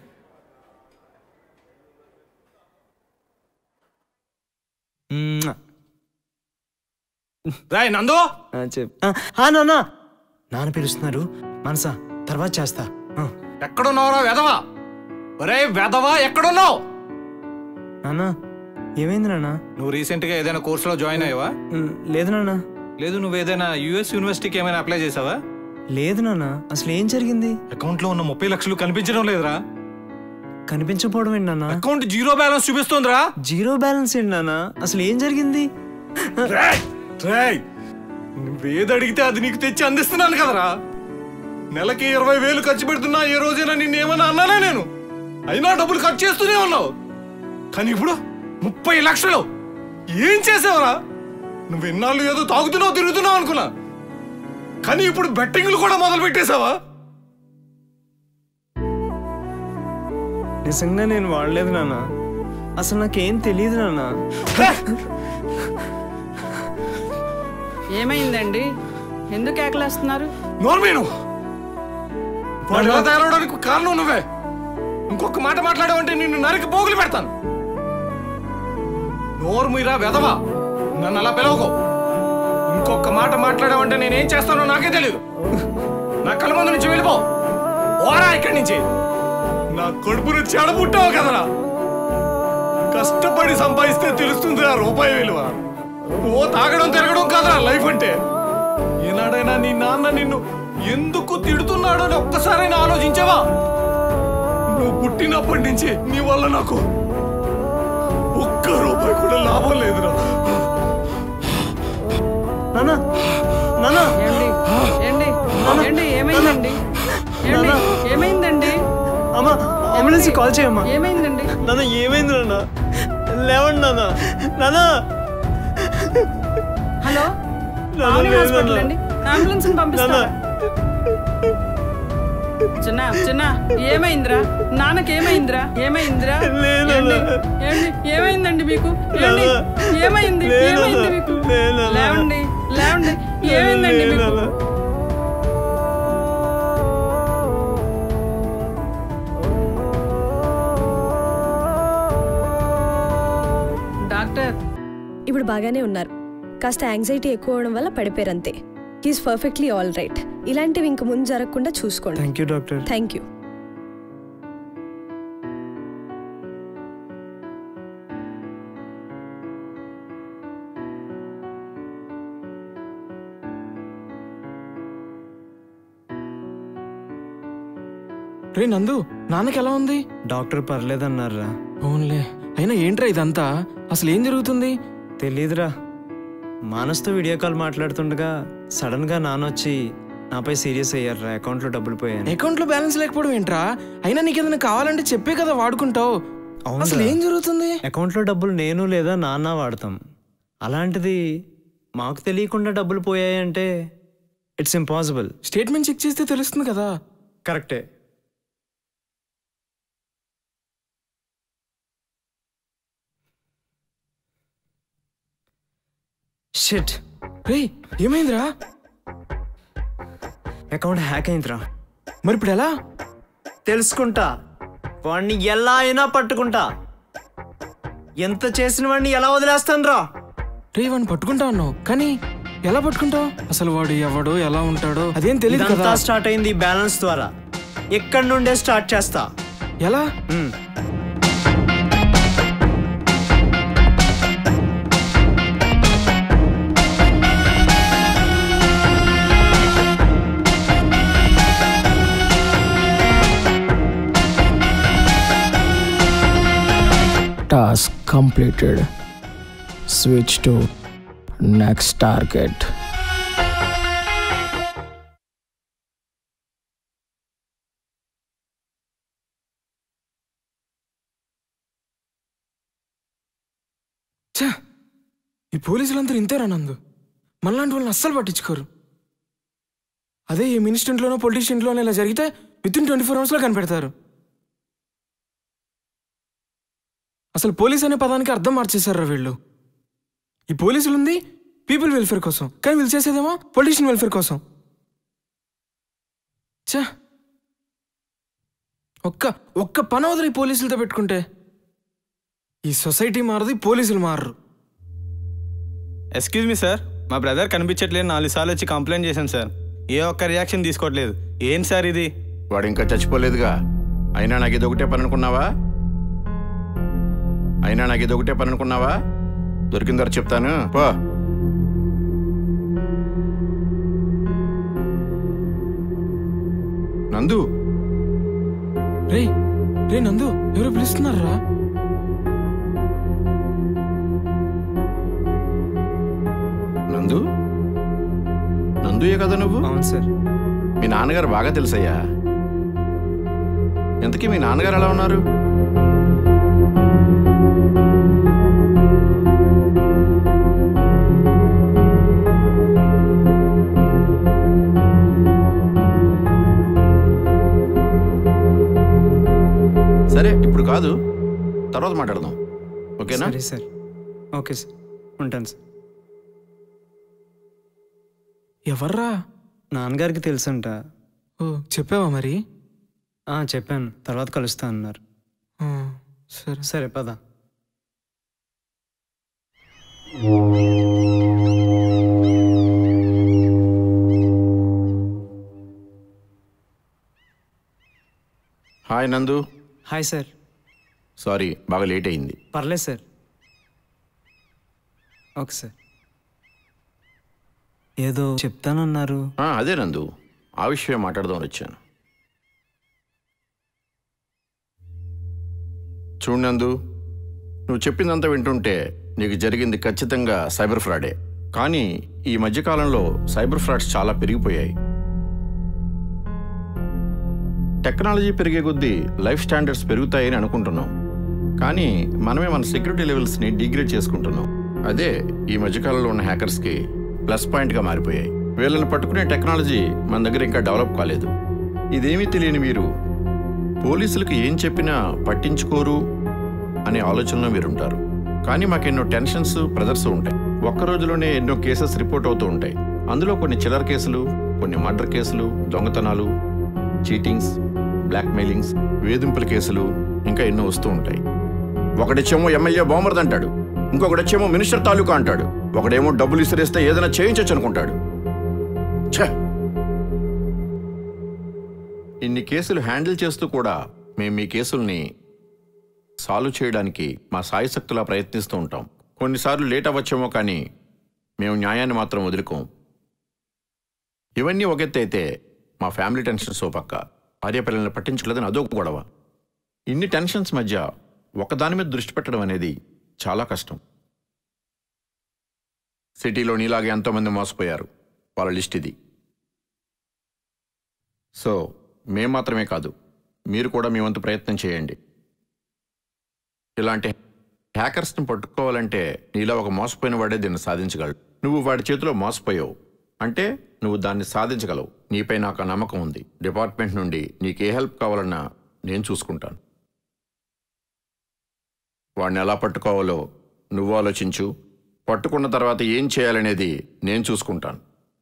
[SPEAKER 10] రాయ్ నందు
[SPEAKER 15] నాన్న నాన్న పిలుస్తున్నారు మనసా తర్వాత చేస్తా ఆ.
[SPEAKER 10] ఎక్కడున్నావురా వెధవా ఒరే వెధవా ఎక్కడున్నావు
[SPEAKER 15] నాన్న ఏమైంది నాన్న
[SPEAKER 10] నువ్వు రీసెంట్ గా ఏదైనా కోర్సులో జాయిన్ అయ్యావా
[SPEAKER 15] లేదు నాన్న
[SPEAKER 10] లేదు నువ్వు ఏదైనా యుఎస్ యూనివర్సిటీకి ఏమైనా అప్లై చేసావా
[SPEAKER 15] లేదు నాన్న అసలు ఏం జరిగింది
[SPEAKER 10] అకౌంట్ లో ఉన్న ముప్పై లక్షలు కనిపించడం లేదురా
[SPEAKER 15] కనిపించకపోవడం ఏంటి నాన్న
[SPEAKER 10] అకౌంట్ జీరో బ్యాలెన్స్ చూపిస్తోందిరా
[SPEAKER 15] జీరో బ్యాలెన్స్ ఏంటి నాన్న అసలు ఏం జరిగింది
[SPEAKER 10] రేయ్ నువ్వేది అడిగితే అది నీకు తెచ్చి అందిస్తున్నాను కదరా నెలకి ఇరవై వేలు ఖర్చు పెడుతున్నా ఏ రోజైనా నిన్నేమన్నా అన్నానా నేను అయినా డబ్బులు ఖర్చు చేస్తూనే ఉన్నావు కానీ ఇప్పుడు ముప్పై లక్షలు ఏం చేసావురా నువ్వు ఎన్నాళ్ళు ఏదో తాగుతున్నావు తిరుగుతున్నావు అనుకున్నా కానీ ఇప్పుడు బెట్టింగ్లు కూడా మొదలు పెట్టేశావా
[SPEAKER 15] నిజంగా నేను వాడలేదు నాన్న అసలు నాకేం తెలియదు నాన్న
[SPEAKER 9] ఏమైందండి ఎందుకు కేకలేస్తున్నారు
[SPEAKER 10] నోర్మీను వాడు ఎలా తయారవడానికి కారణం నువ్వే ఇంకొక మాట మాట్లాడావంటే నిన్ను నరికి పోగులు పెడతాను నోరు మీరా వెదవా నన్ను అలా పిలవకో ఇంకొక మాట మాట్లాడావంటే నేనేం చేస్తానో నాకే తెలియదు నా కళ్ళ ముందు నుంచి వెళ్ళిపో ఓరా ఇక్కడి నుంచి నా కడుపును చెడబుట్టావు కదరా కష్టపడి సంపాదిస్తే తెలుస్తుంది ఆ రూపాయి విలువ ఓ తాగడం తిరగడం కాదురా లైఫ్ అంటే ఏనాడైనా నీ నాన్న నిన్ను ఎందుకు తిడుతున్నాడో అని ఒక్కసారైనా ఆలోచించావా నువ్వు పుట్టినప్పటి నుంచి నీ వల్ల నాకు ఒక్క రూపాయి కూడా లాభం లేదురా
[SPEAKER 15] నాన్న నాన్న
[SPEAKER 9] ఏండి ఏండి ఏమైందండి ఏండి ఏమైందండి
[SPEAKER 15] అమ్మా అంబులెన్స్ కాల్ చేయమ్మా
[SPEAKER 9] ఏమైందండి
[SPEAKER 15] నాన్న ఏమైంది నాన్న లేవండి నాన్న నాన్న
[SPEAKER 9] హలో
[SPEAKER 15] నాన్న,
[SPEAKER 9] మామూలు
[SPEAKER 15] లేదు
[SPEAKER 9] హాస్పిటల్
[SPEAKER 15] నాన్న.
[SPEAKER 9] అండి అంబులెన్స్ పంపిస్తారా చిన్న చిన్న ఏమైందిరా నాన్నకి ఏమైందిరా ఏమైందిరా
[SPEAKER 15] లేదు
[SPEAKER 9] ఏండి?
[SPEAKER 15] నాన్న.
[SPEAKER 9] ఏండి? ఏమైందండి మీకు ఏండి?
[SPEAKER 15] నాన్న.
[SPEAKER 9] ఏమైంది
[SPEAKER 15] లేదు
[SPEAKER 9] ఏమైంది
[SPEAKER 15] నాన్న.
[SPEAKER 9] మీకు
[SPEAKER 15] లేదు నాన్న.
[SPEAKER 9] లేవండి లేవండి ఏమైందండి
[SPEAKER 15] లేదు
[SPEAKER 9] మీకు
[SPEAKER 15] నాన్న.
[SPEAKER 9] డాక్టర్
[SPEAKER 20] ఇప్పుడు బాగానే ఉన్నారు కాస్త యాంగ్జైటీ ఎక్కువ అవడం వల్ల పడిపోయారు అంతే హీస్ పర్ఫెక్ట్లీ ఆల్ రైట్ ఇలాంటివి ఇంక ముందు జరగకుండా చూసుకోండి
[SPEAKER 14] thank you doctor
[SPEAKER 20] thank you
[SPEAKER 11] రే నందు నాన్నకి ఎలా ఉంది
[SPEAKER 14] డాక్టర్ పర్లేదన్నారా
[SPEAKER 11] ఓన్లే అయినా ఏంట్రా ఇదంతా అసలు ఏం జరుగుతుంది
[SPEAKER 14] తెలీదురా మానస్తో వీడియో కాల్ మాట్లాడుతుండగా సడన్ గా నాన్నొచ్చి నాపై సీరియస్ అయ్యారా అకౌంట్లో డబ్బులు పోయాను
[SPEAKER 11] అకౌంట్ లో బ్యాలెన్స్ లేకపోవడం ఏంట్రా అయినా నీకు ఏదైనా కావాలంటే చెప్పే కదా వాడుకుంటావు అసలు ఏం జరుగుతుంది
[SPEAKER 14] అకౌంట్లో డబ్బులు నేను లేదా నాన్న వాడతాం అలాంటిది మాకు తెలియకుండా డబ్బులు పోయాయంటే ఇట్స్ ఇంపాసిబుల్
[SPEAKER 11] స్టేట్మెంట్ చెక్ చేస్తే తెలుస్తుంది కదా
[SPEAKER 14] కరెక్టే షిట్
[SPEAKER 11] రే ఏమైందిరా
[SPEAKER 14] అకౌంట్ హ్యాక్ అయిందిరా
[SPEAKER 11] మరి ఇప్పుడు ఎలా
[SPEAKER 14] తెలుసుకుంటా వాడిని ఎలా అయినా పట్టుకుంటా ఎంత చేసిన వాడిని ఎలా వదిలేస్తాను రా
[SPEAKER 11] రే వాడిని పట్టుకుంటా అన్నావు కానీ ఎలా పట్టుకుంటావు అసలు వాడు ఎవడో ఎలా ఉంటాడో అదేం తెలియదు
[SPEAKER 14] ఇదంతా
[SPEAKER 11] కదా
[SPEAKER 14] స్టార్ట్ అయింది బ్యాలెన్స్ ద్వారా ఎక్కడి నుండే స్టార్ట్ చేస్తా
[SPEAKER 11] ఎలా
[SPEAKER 4] Task completed. Switch to next target.
[SPEAKER 11] ఛా ఈ పోలీసులందరూ ఇంతేరా నందు మనలాంటి వాళ్ళని అస్సలు పట్టించుకోరు అదే ఏ మినిస్టెంట్లోనో పొలిటీషియన్లోనో ఇలా జరిగితే విత్ ఇన్ ట్వంటీ ఫోర్ అవర్స్లో కనిపెడతారు అసలు పోలీస్ అనే పదానికి అర్థం మార్చేశారా వీళ్ళు ఈ పోలీసులు ఉంది పీపుల్ వెల్ఫేర్ కోసం కానీ వీళ్ళు చేసేదేమో పొలిటీషియన్ వెల్ఫేర్ కోసం ఛా ఒక్క ఒక్క పని వదిలి ఈ పోలీసులతో పెట్టుకుంటే ఈ సొసైటీ మారదు ఈ పోలీసులు మారరు
[SPEAKER 7] ఎక్స్క్యూజ్ మీ సార్ మా బ్రదర్ కనిపించట్లేదు నాలుగు సార్లు వచ్చి కంప్లైంట్ చేశాను సార్ ఏ ఒక్క రియాక్షన్ తీసుకోవట్లేదు ఏం సార్ ఇది
[SPEAKER 1] వాడు ఇంకా చచ్చిపోలేదుగా అయినా నాకు ఇది ఒకటే పని అనుకున్నావా అయినా నాకు ఇది ఒకటే పని అనుకున్నావా దొరికిన తర్వాత చెప్తాను పో నందు
[SPEAKER 11] రే రే నందు ఎవరు పిలుస్తున్నారా
[SPEAKER 1] నందు నందుయే కదా నువ్వు
[SPEAKER 14] అవును సార్
[SPEAKER 1] మీ నాన్నగారు బాగా తెలుసయ్యా ఇంతకీ మీ నాన్నగారు ఎలా ఉన్నారు సరే ఇప్పుడు కాదు తర్వాత మాట్లాడదాం ఓకేనా
[SPEAKER 14] సరే సార్ ఓకే సార్ ఉంటాను సార్
[SPEAKER 11] ఎవర్రా
[SPEAKER 14] నాన్నగారికి తెలుసంట
[SPEAKER 11] ఓ చెప్పావా మరి
[SPEAKER 14] ఆ, చెప్పాను తర్వాత కలుస్తా అన్నారు
[SPEAKER 11] ఆ, సరే
[SPEAKER 14] సరే పద
[SPEAKER 1] hi Nandu
[SPEAKER 14] hi sir
[SPEAKER 1] sorry బాగా లేట్ అయింది
[SPEAKER 14] పర్లేదు సార్ ఓకే సార్ ఏదో చెప్తానన్నారు
[SPEAKER 1] ఆ, అదే నందు ఆ విషయం మాట్లాడదామని వచ్చాను చూడు నందు నువ్వు చెప్పిందంతా వింటుంటే నీకు జరిగింది ఖచ్చితంగా సైబర్ ఫ్రాడే కానీ ఈ మధ్యకాలంలో సైబర్ ఫ్రాడ్స్ చాలా పెరిగిపోయాయి టెక్నాలజీ పెరిగే కొద్దీ లైఫ్ స్టాండర్డ్స్ పెరుగుతాయని అనుకుంటున్నాం కానీ మనమే మన సెక్యూరిటీ లెవెల్స్ని డిగ్రేడ్ చేసుకుంటున్నాం అదే ఈ మధ్యకాలంలో ఉన్న హ్యాకర్స్కి ప్లస్ పాయింట్గా మారిపోయాయి వీళ్ళని పట్టుకునే టెక్నాలజీ మన దగ్గర ఇంకా డెవలప్ కాలేదు ఇదేమీ తెలియని మీరు పోలీసులకు ఏం చెప్పినా పట్టించుకోరు అనే ఆలోచనలో మీరుంటారు కానీ మాకెన్నో టెన్షన్స్ ప్రెజర్స్ ఉంటాయి ఒక్క రోజులోనే ఎన్నో కేసెస్ రిపోర్ట్ అవుతూ ఉంటాయి అందులో కొన్ని చిల్లర కేసులు కొన్ని మర్డర్ కేసులు దొంగతనాలు చీటింగ్స్ బ్లాక్మెయిలింగ్స్ వేధింపుల కేసులు ఇంకా ఎన్నో వస్తూ ఉంటాయి ఒకడిచ్చేమో ఎమ్మెల్యే బాంబర్ది అంటాడు ఇంకొకడొచ్చేమో మినిస్టర్ తాలూకా అంటాడు ఒకడేమో డబ్బులు ఇసిరేస్తే ఏదైనా చేయించొచ్చు అనుకుంటాడు ఛే! ఇన్ని కేసులు హ్యాండిల్ చేస్తూ కూడా మేము మీ కేసుల్ని సాల్వ్ చేయడానికి మా సాయశక్తులా ప్రయత్నిస్తూ ఉంటాం కొన్నిసార్లు లేట్ అవ్వచ్చేమో కానీ మేము న్యాయాన్ని మాత్రం వదులుకోం ఇవన్నీ ఒక ఎత్తు అయితే మా ఫ్యామిలీ టెన్షన్స్ ఓ పక్క భార్య పిల్లల్ని పట్టించలేదని అదొక గొడవ ఇన్ని టెన్షన్స్ మధ్య ఒకదాని మీద దృష్టి పెట్టడం అనేది చాలా కష్టం సిటీలో నీలాగే ఎంతోమంది మోసపోయారు వాళ్ళ లిస్ట్ ఇది సో మేం మాత్రమే కాదు మీరు కూడా మీ వంతు ప్రయత్నం చేయండి ఇలాంటి హ్యాకర్స్ని పట్టుకోవాలంటే నీలో ఒక మోసపోయిన వాడే దీన్ని సాధించగలడు నువ్వు వాడి చేతిలో మోసపోయావు అంటే నువ్వు దాన్ని సాధించగలవు నీపై నాకు ఆ నమ్మకం ఉంది డిపార్ట్మెంట్ నుండి నీకు ఏ హెల్ప్ కావాలన్నా నేను చూసుకుంటాను వాడిని ఎలా పట్టుకోవాలో నువ్వు ఆలోచించు పట్టుకున్న తర్వాత ఏం చేయాలనేది నేను చూసుకుంటాను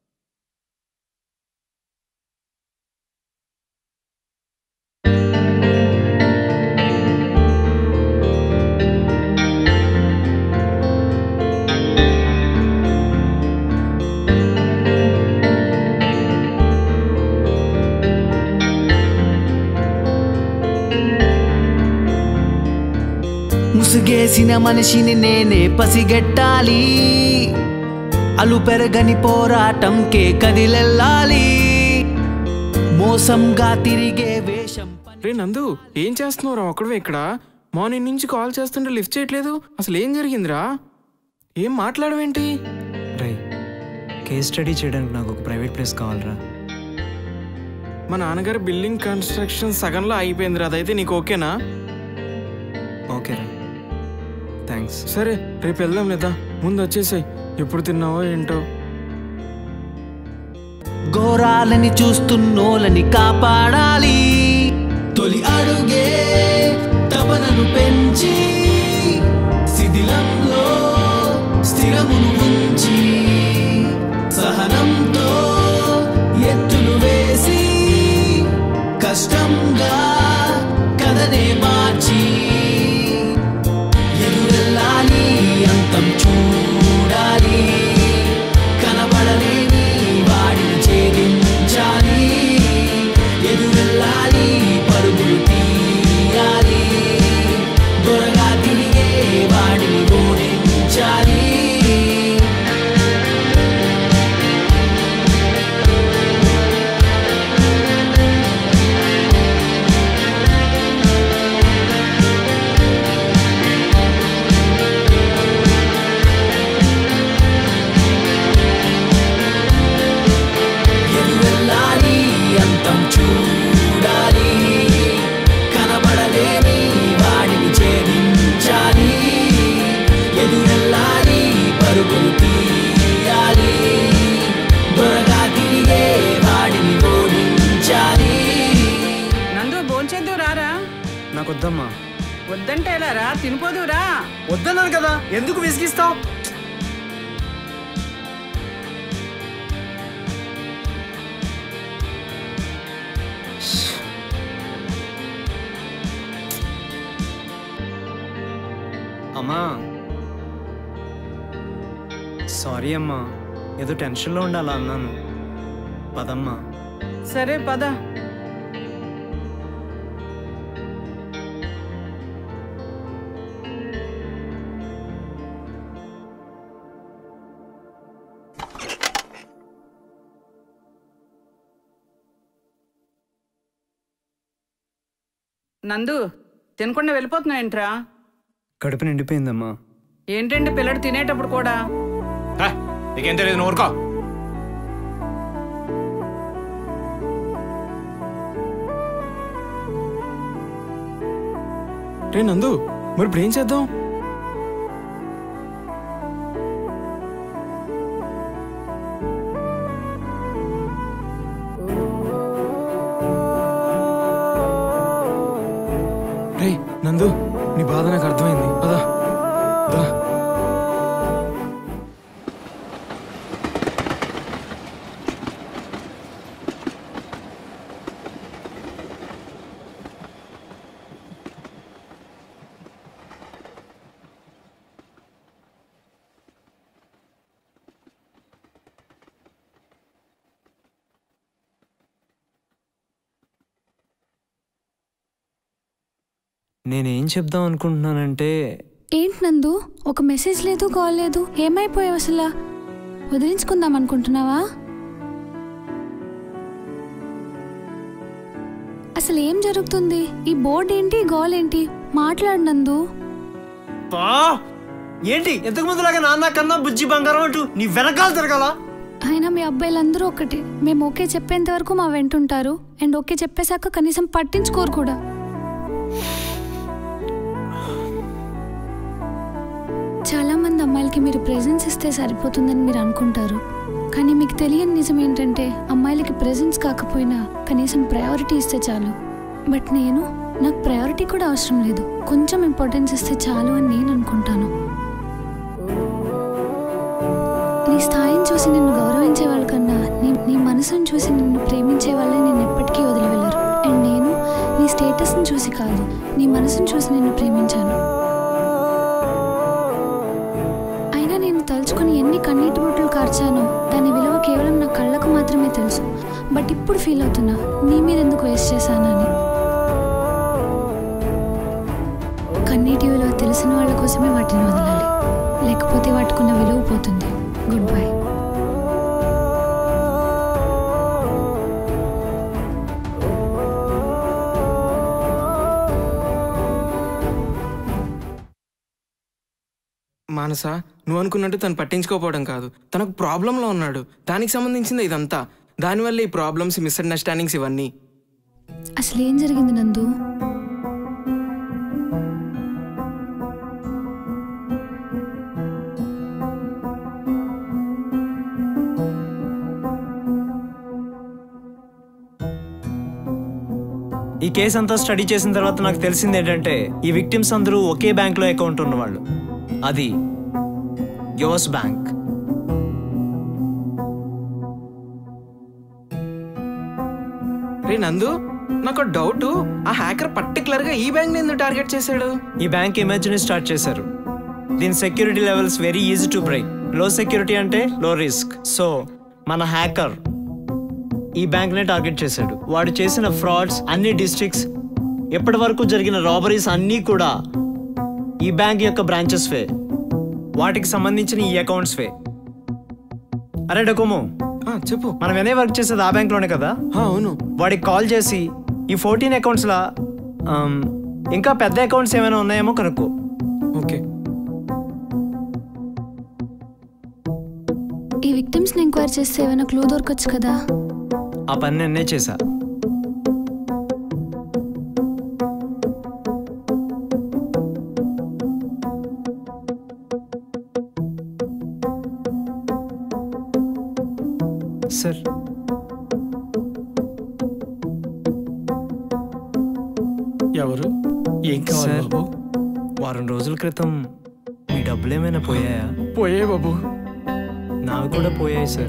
[SPEAKER 3] ముసుగేసిన మనిషిని నేనే పసిగట్టాలి అలు పెరగని పోరాటంకే కదిలెళ్ళాలి మోసంగా తిరిగే వేషం
[SPEAKER 11] రే నందు ఏం చేస్తున్నావురా ఒక్కడవే ఇక్కడ మార్నింగ్ నుంచి కాల్ చేస్తుంటే లిఫ్ట్ చేయట్లేదు అసలు ఏం జరిగిందిరా ఏం మాట్లాడవేంటి
[SPEAKER 14] రై కేస్ స్టడీ చేయడానికి నాకు ఒక ప్రైవేట్ ప్లేస్ కావాలరా
[SPEAKER 11] మా నాన్నగారు బిల్డింగ్ కన్స్ట్రక్షన్ సగంలో అయిపోయిందిరా అదైతే నీకు ఓకేనా
[SPEAKER 14] ఓకే రా థ్యాంక్స్
[SPEAKER 11] సరే రేపు వెళ్దాం లేదా ముందు వచ్చేసాయి ఎప్పుడు తిన్నావో ఏంటో
[SPEAKER 3] ఘోరాలని చూస్తున్నోలని కాపాడాలి తొలి అడుగే తపనను పెంచి శిథిలంలో స్థిరమును ఉంచి సహనంతో ఎత్తులు వేసి కష్టంగా కథనే మార్చి ఎదురెళ్ళాలి అంతం చూడాలి కనబడలేని వాడిని ఛేదించాలి ఎదురెళ్ళాలి పరుగులు తీయాలి దొరగా తిరిగే వాడిని ఓడించాలి ఎదురెళ్ళాలి అంతం చూడాలి కనబడలేని వాడిని ఛేదించాలి ఎదురెళ్ళాలి పరుగులు తీయాలి దొరగా తిరిగే వాడిని ఓడించాలి
[SPEAKER 9] నందు భోంచేద్దు రారా
[SPEAKER 14] నాకు వద్దమ్మా
[SPEAKER 9] వద్దంటే ఎలా రా తినిపోదురా
[SPEAKER 14] వద్దన్నాను కదా ఎందుకు విసిగిస్తావు అమ్మా సారీ అమ్మా ఏదో టెన్షన్లో ఉండి అలా అన్నాను పదమ్మా
[SPEAKER 9] సరే పద నందు తినకుండా వెళ్ళిపోతున్నావు ఏంట్రా
[SPEAKER 14] కడుపు నిండిపోయిందమ్మా
[SPEAKER 9] ఏంటంటే పిల్లడు తినేటప్పుడు కూడా
[SPEAKER 10] నీకేం తెలియదు నువ్వు ఊరుకో
[SPEAKER 11] రే నందు మరి ఇప్పుడు ఏం చేద్దాం రే నందు నీ బాధ నాకు అర్థమైంది పదా దా
[SPEAKER 14] నేనేం చెప్దాం అనుకుంటున్నానంటే
[SPEAKER 21] ఏంటి నందు ఒక మెసేజ్ లేదు కాల్ లేదు ఏమైపోయావు అసలు వదిలించుకుందాం అనుకుంటున్నావా అసలు ఏం జరుగుతుంది ఈ బోర్డు ఏంటి ఈ గోల్ ఏంటి మాట్లాడు నందు
[SPEAKER 14] బా ఏంటి ఎంతకు ముందులాగా నాన్న కన్నా బుజ్జి బంగారం అంటూ నీ వెనకాల తిరగాల
[SPEAKER 21] అయినా మీ అబ్బాయిలందరూ ఒకటి మేము ఓకే చెప్పేంత వరకు మా వెంటుంటారు అండ్ ఓకే చెప్పేశాక కనీసం పట్టించుకోరు కూడా చాలా మంది అమ్మాయిలకి మీరు ప్రెజెన్స్ ఇస్తే సరిపోతుందని మీరు అనుకుంటారు కానీ మీకు తెలియని నిజం ఏంటంటే అమ్మాయిలకి ప్రెజెన్స్ కాకపోయినా కనీసం ప్రయారిటీ ఇస్తే చాలు బట్ నేను నాకు ప్రయారిటీ కూడా అవసరం లేదు కొంచెం ఇంపార్టెన్స్ ఇస్తే చాలు అని నేను అనుకుంటాను నీ స్థాయిని చూసి నిన్ను గౌరవించే వాళ్ళకన్నా నీ నీ మనసును చూసి నిన్ను ప్రేమించే వాళ్ళే నేను ఎప్పటికీ వదిలి వెళ్ళరు అండ్ నేను నీ స్టేటస్ని చూసి కాదు నీ మనసును చూసి నిన్ను ప్రేమించాను అయినా నేను తలుచుకొని ఎన్ని కన్నీటి బొట్టులు కార్చానో దాని విలువ కేవలం నా కళ్ళకు మాత్రమే తెలుసు బట్ ఇప్పుడు ఫీల్ అవుతున్నా నీ మీద ఎందుకు వేస్ట్ చేశానని కన్నీటి విలువ తెలిసిన వాళ్ళ కోసమే వాటిని వదలాలి లేకపోతే వాటికున్న విలువ పోతుంది గుడ్ బై
[SPEAKER 11] మానస నువ్వు అనుకున్నట్టు తను పట్టించుకోపోవడం కాదు తనకు ప్రాబ్లంలో ఉన్నాడు దానికి సంబంధించింది ఇదంతా దానివల్ల ఈ ప్రాబ్లమ్స్ మిస్అండర్స్టాండింగ్స్ ఇవన్నీ
[SPEAKER 21] అసలు ఏం జరిగింది నందు
[SPEAKER 14] ఈ కేసు అంతా స్టడీ చేసిన తర్వాత నాకు తెలిసింది ఏంటంటే ఈ విక్టిమ్స్ అందరూ ఒకే బ్యాంక్లో అకౌంట్ ఉన్నవాళ్ళు అది యువస్ బ్యాంక్
[SPEAKER 11] రే నందు నాకు డౌట్ ఆ హ్యాకర్ పర్టికులర్ గా ఈ బ్యాంక్ ఎందుకు టార్గెట్ చేశాడు
[SPEAKER 14] ఈ బ్యాంక్ ఇమేజ్ని స్టార్ట్ చేశారు దీని security levels very easy to break low security అంటే లో రిస్క్ సో మన హ్యాకర్ ఈ బ్యాంక్నే టార్గెట్ చేశాడు వాడు చేసిన ఫ్రాడ్స్ అన్ని డిస్ట్రిక్ట్స్ ఎప్పటి వరకు జరిగిన రాబరీస్ అన్నీ కూడా ఈ బ్యాంక్ యొక్క బ్రాంచెస్ వే వాటికి సంబంధించిన ఈ అకౌంట్స్ వే అరే డకోమో
[SPEAKER 11] చెప్పు
[SPEAKER 14] మనం ఎనే వర్క్ చేసేది ఆ బ్యాంక్లోనే కదా
[SPEAKER 11] అవును
[SPEAKER 14] వాడికి కాల్ చేసి ఈ ఫోర్టీన్ అకౌంట్స్లా ఇంకా పెద్ద అకౌంట్స్ ఏమైనా ఉన్నాయేమో కనుక్కో
[SPEAKER 11] ఓకే
[SPEAKER 21] ఈ విక్టిమ్స్ని ఎంక్వైరీ చేస్తే ఏమైనా క్లూ దొరకచ్చు కదా
[SPEAKER 14] ఆ పని నిన్నే చేశా సార్
[SPEAKER 5] ఎవరు ఏం కావాలి
[SPEAKER 14] సార్
[SPEAKER 5] బాబు
[SPEAKER 14] వారం రోజుల క్రితం మీ డబ్బులు ఏమైనా పోయాయా
[SPEAKER 5] పోయే బాబు
[SPEAKER 14] నావి కూడా పోయాయి సార్